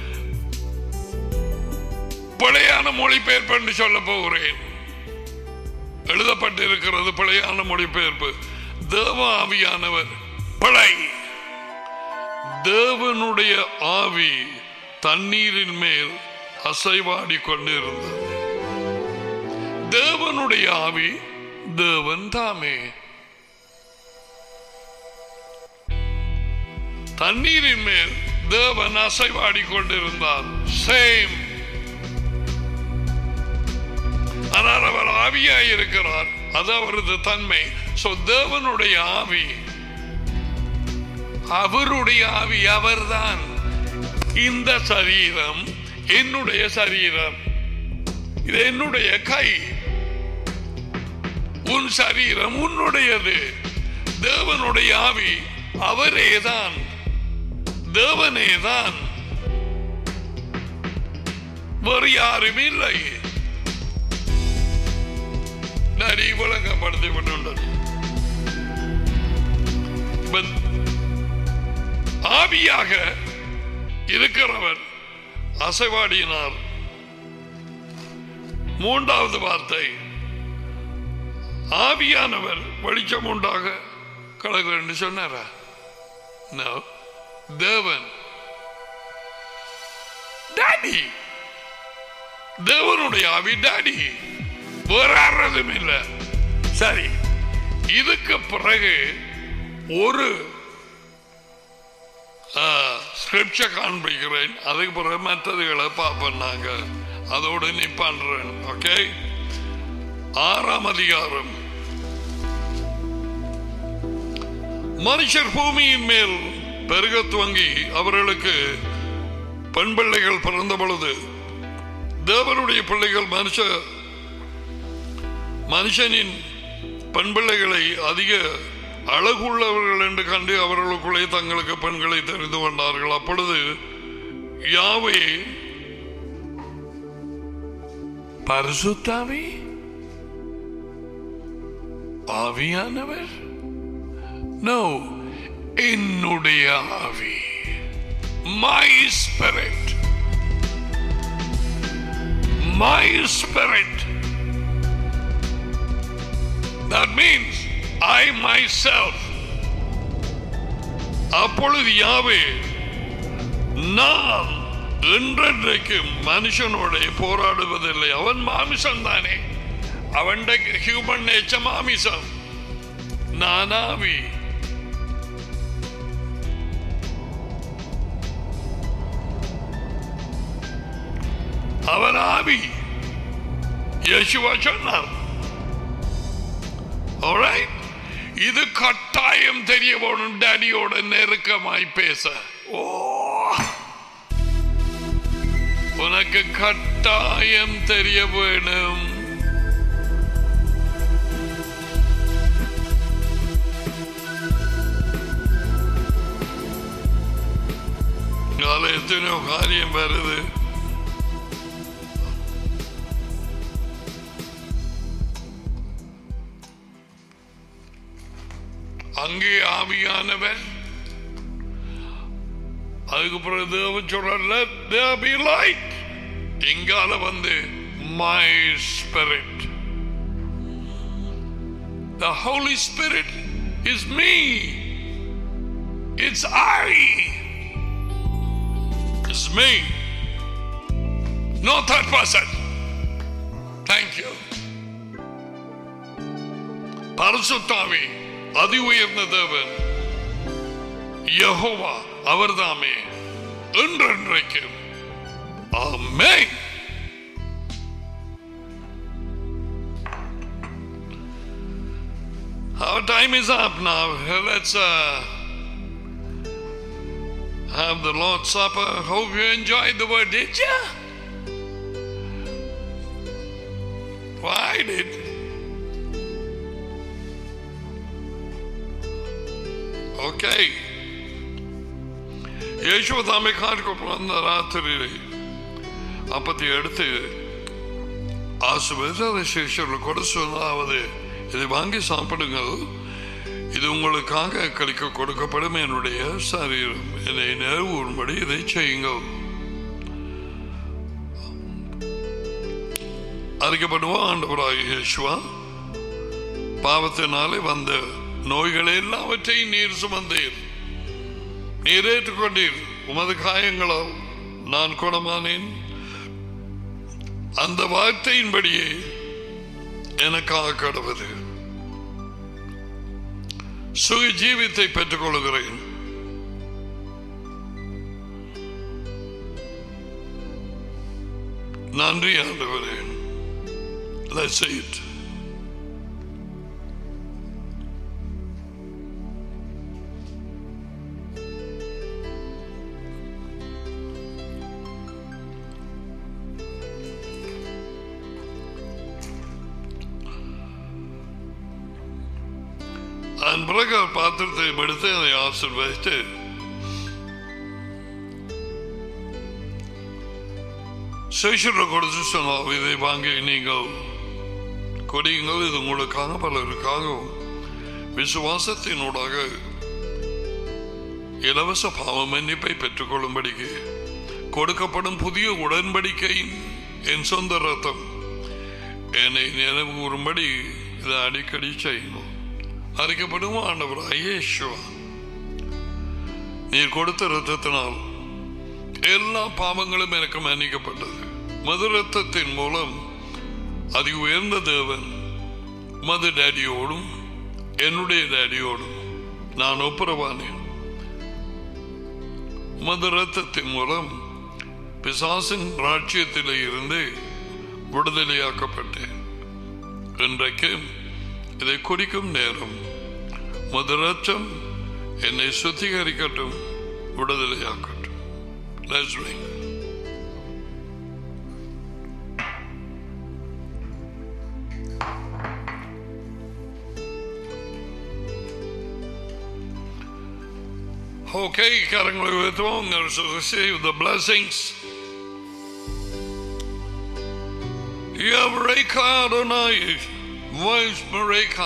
பிழையான மொழிபெயர்ப்பு என்று சொல்ல போகிறேன் எழுதப்பட்டிருக்கிறது பிழையான மொழிபெயர்ப்பு தேவ ஆவியானவர் பிழை தேவனுடைய ஆவி தண்ணீரின் மேல் அசைவாடி கொண்டிருந்தது தேவனுடைய ஆவி தேவன் தாமே தண்ணீரின் மேல் தேவன் அசைவாடி கொண்டிருந்தார் சேம் ஆனால் அவர் ஆவியாய் இருக்கிறார் அது அவரது தன்மை சோ தேவனுடைய ஆவி அவருடைய ஆவி அவர்தான் இந்த சரீரம் என்னுடைய சரீரம் இது என்னுடைய கை உன் சரீரம் உன்னுடையது தேவனுடைய ஆவி அவரேதான் தேவனேதான் வேறு யாரும் இல்லை நரி விளங்கப்படுத்தி கொண்டுள்ளது ஆவியாக இருக்கிறவர் அசைவாடினார் மூன்றாவது வார்த்தை ஆவியானவர் வெளிச்சம் உண்டாக கலகு என்று சொன்னாரா No. தேவன் டாடி தேவனுடைய ஆவி டாடி வேற யாரதும் இல்லை சரி இதுக்கு பிறகு ஒரு ஸ்கிரிப்சர் காண்பிக்கிறேன் அதுக்கு பிறகு மற்றதுகளை பார்ப்போம் நாங்க அதோடு நிப்பான்றேன் ஓகே ஆறாம் அதிகாரம் மனுஷர் பூமியின் மேல் பெருக துவங்கி அவர்களுக்கு பெண் பிள்ளைகள் பிறந்த பொழுது தேவனுடைய பிள்ளைகள் மனுஷ மனுஷனின் பெண் பிள்ளைகளை அதிக அழகுள்ளவர்கள் என்று கண்டு அவர்களுக்குள்ளே தங்களுக்கு பெண்களை தெரிந்து கொண்டார்கள் அப்பொழுது யாவே பரிசுத்தாவி ஆவியானவர் நோ என்னுடைய ஆவி my spirit my spirit That means I myself அப்பொழுது யாவே நான் என்றென்றைக்கு மனுஷனோட போராடுவதில்லை அவன் மாமிசம் தானே அவன் ஹியூமன் நேச்சர் மாமிசம் நானாவி அவன் ஆவி யேசுவா சொன்னார் Alright? இது கட்டாயம் தெரிய வேணும் டேடியோட நெருக்கமாய் பேச ஓ உனக்கு கட்டாயம் தெரிய வேணும் காலை எத்தனையோ காரியம் வருது அங்கே ஆவியானவர் அதுக்கு பிறகு தேவன் சொல்றார் there be light இங்கால வந்து my spirit the holy spirit is me it's i it's me not that person thank you பரிசுத்தாவி அதி உயர்ந்த தேவன் யெகோவா அவர்தாமே என்றென்றைக்கும் ஆமென் Our time is up now. Let's uh, have the Lord's Supper. Hope you enjoyed the word, did you? Why did? Okay. യേശു താമക്കാർക്ക് വന്ന രാത്രിയിൽ അപ്പത്തി എടുത്ത് ஆசுபத சிஷர்கள் கூட சொன்னாவது இதை வாங்கி சாப்பிடுங்கள் இது உங்களுக்காக கழிக்க கொடுக்கப்படும் என்னுடைய சரீரம் என்னை நேர்வும்படி இதை செய்யுங்கள் அறிக்கப்படுவோம் ஆண்டவராக இயேசுவா பாவத்தினாலே வந்த நோய்கள் எல்லாவற்றையும் நீர் சுமந்தீர் நீர் ஏற்றுக்கொண்டீர் உமது காயங்களால் நான் குணமானேன் அந்த வார்த்தையின்படியே எனக்காக கடவுது சுக ஜீவித்தை பெற்றுக் கொள்கிறேன் நன்றி ஆண்டவரே Let's say it. அதன் பிறகு அவர் பாத்திரத்தை எடுத்து அதை ஆசிர்வதித்து சேஷரை கொடுத்து சொன்னார் இதை வாங்கி நீங்கள் கொடியுங்கள் இது உங்களுக்காக பலருக்காகவும் விசுவாசத்தினூடாக இலவச பாவ மன்னிப்பை பெற்றுக்கொள்ளும்படிக்கு கொடுக்கப்படும் புதிய உடன்படிக்கையின் என் சொந்த ரத்தம் என்னை நினைவு கூறும்படி இதை அடிக்கடி செய்யணும் அறிக்கப்படும் ஆண்டவர் ஐயேசுவா நீர் கொடுத்த ரத்தத்தினால் எல்லா பாவங்களும் எனக்கு மன்னிக்கப்பட்டது மது ரத்தத்தின் மூலம் அதி உயர்ந்த தேவன் மது டேடியோடும் என்னுடைய டேடியோடும் நான் ஒப்புரவானேன் மது ரத்தத்தின் மூலம் பிசாசின் ராட்சியத்திலே இருந்து விடுதலையாக்கப்பட்டேன் இன்றைக்கு இதை குறிக்கும் நேரம் மதுரச்சம் என்னை சுத்திகரிக்கட்டும் விடுதலையாக்கட்டும் Let's ring. Okay, கரங்களை உயர்த்துவோம் Let's receive the blessings. Yavreka Adonai, voice Mareka.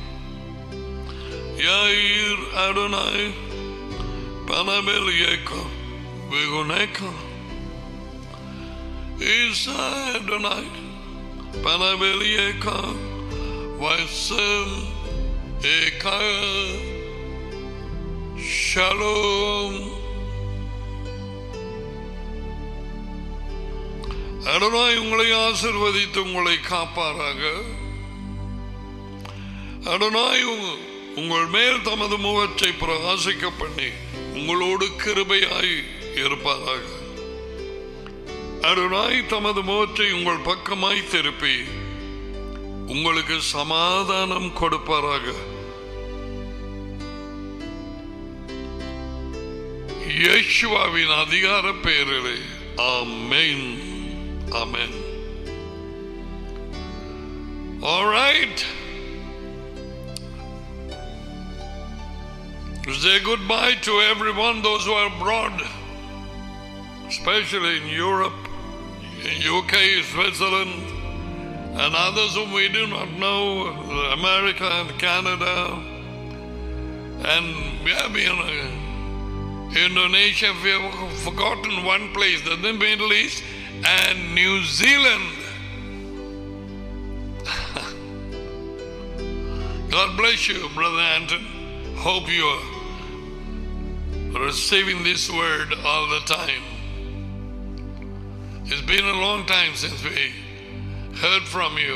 Yair Adonai, Panabelieka, Viguneka. Isa Adonai, Panabelieka, Vaisem, Eka, Shalom. Adonai உங்களை ஆசிர்வதித்து உங்களை காப்பாராக அடனாய் உங்க- உங்கள் மேல் தமது முகத்தை பிரகாசிக்க பண்ணி உங்களோடு கிருபையாய் இருப்பாராக அருணாய் தமது முகத்தை உங்கள் பக்கமாய் திருப்பி உங்களுக்கு சமாதானம் கொடுப்பாராக இயேசுவாவின் அதிகார பெயரிலே ஆமென் ஆமென் All right. Say goodbye to everyone, those who are abroad, especially in Europe, in UK, Switzerland, and others whom we do not know, America and Canada, and we have been uh, Indonesia, we have forgotten one place, the Middle East, and New Zealand. God bless you, Brother Anton. Hope you are receiving this word all the time. It's been a long time since we heard from you.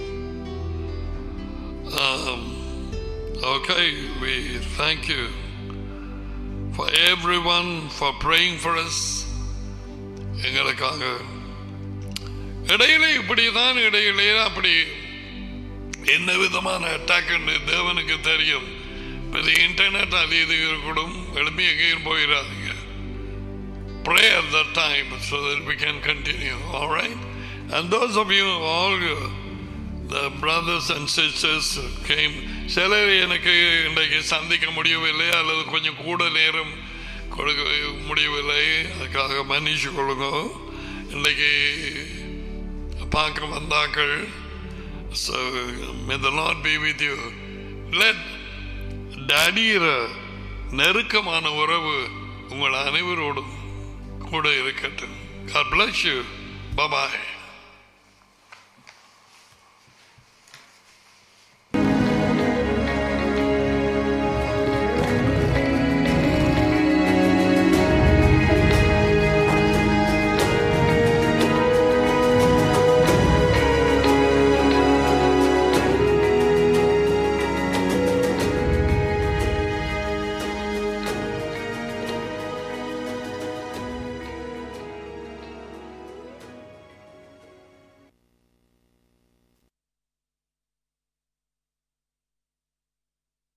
Um, okay, we thank you for everyone for praying for us. எங்களுக்காக இடையிலே இப்படிதான் இடையிலே அப்படி என்ன விதமான அட்டாக் தேவனுக்கு தெரியும் இது இன்டர்நெட் அது இது இருக்கணும் எழுப்பி எங்கேயும் போயிடாதீங்க pray at that time so that we can continue all right and those of you all you the brothers and sisters came சிலர் எனக்கு இன்றைக்கு சந்திக்க முடியவில்லை அல்லது கொஞ்சம் கூட நேரம் கொடுக்க முடியவில்லை அதுக்காக மன்னிச்சு கொள்ளுங்க இன்றைக்கு பார்க்க வந்தாக்கள் So may the Lord be with you. Let டடியிற நெருக்கமான உறவு உங்கள் அனைவரோடும் கூட இருக்கட்டும் God bless you. Bye bye.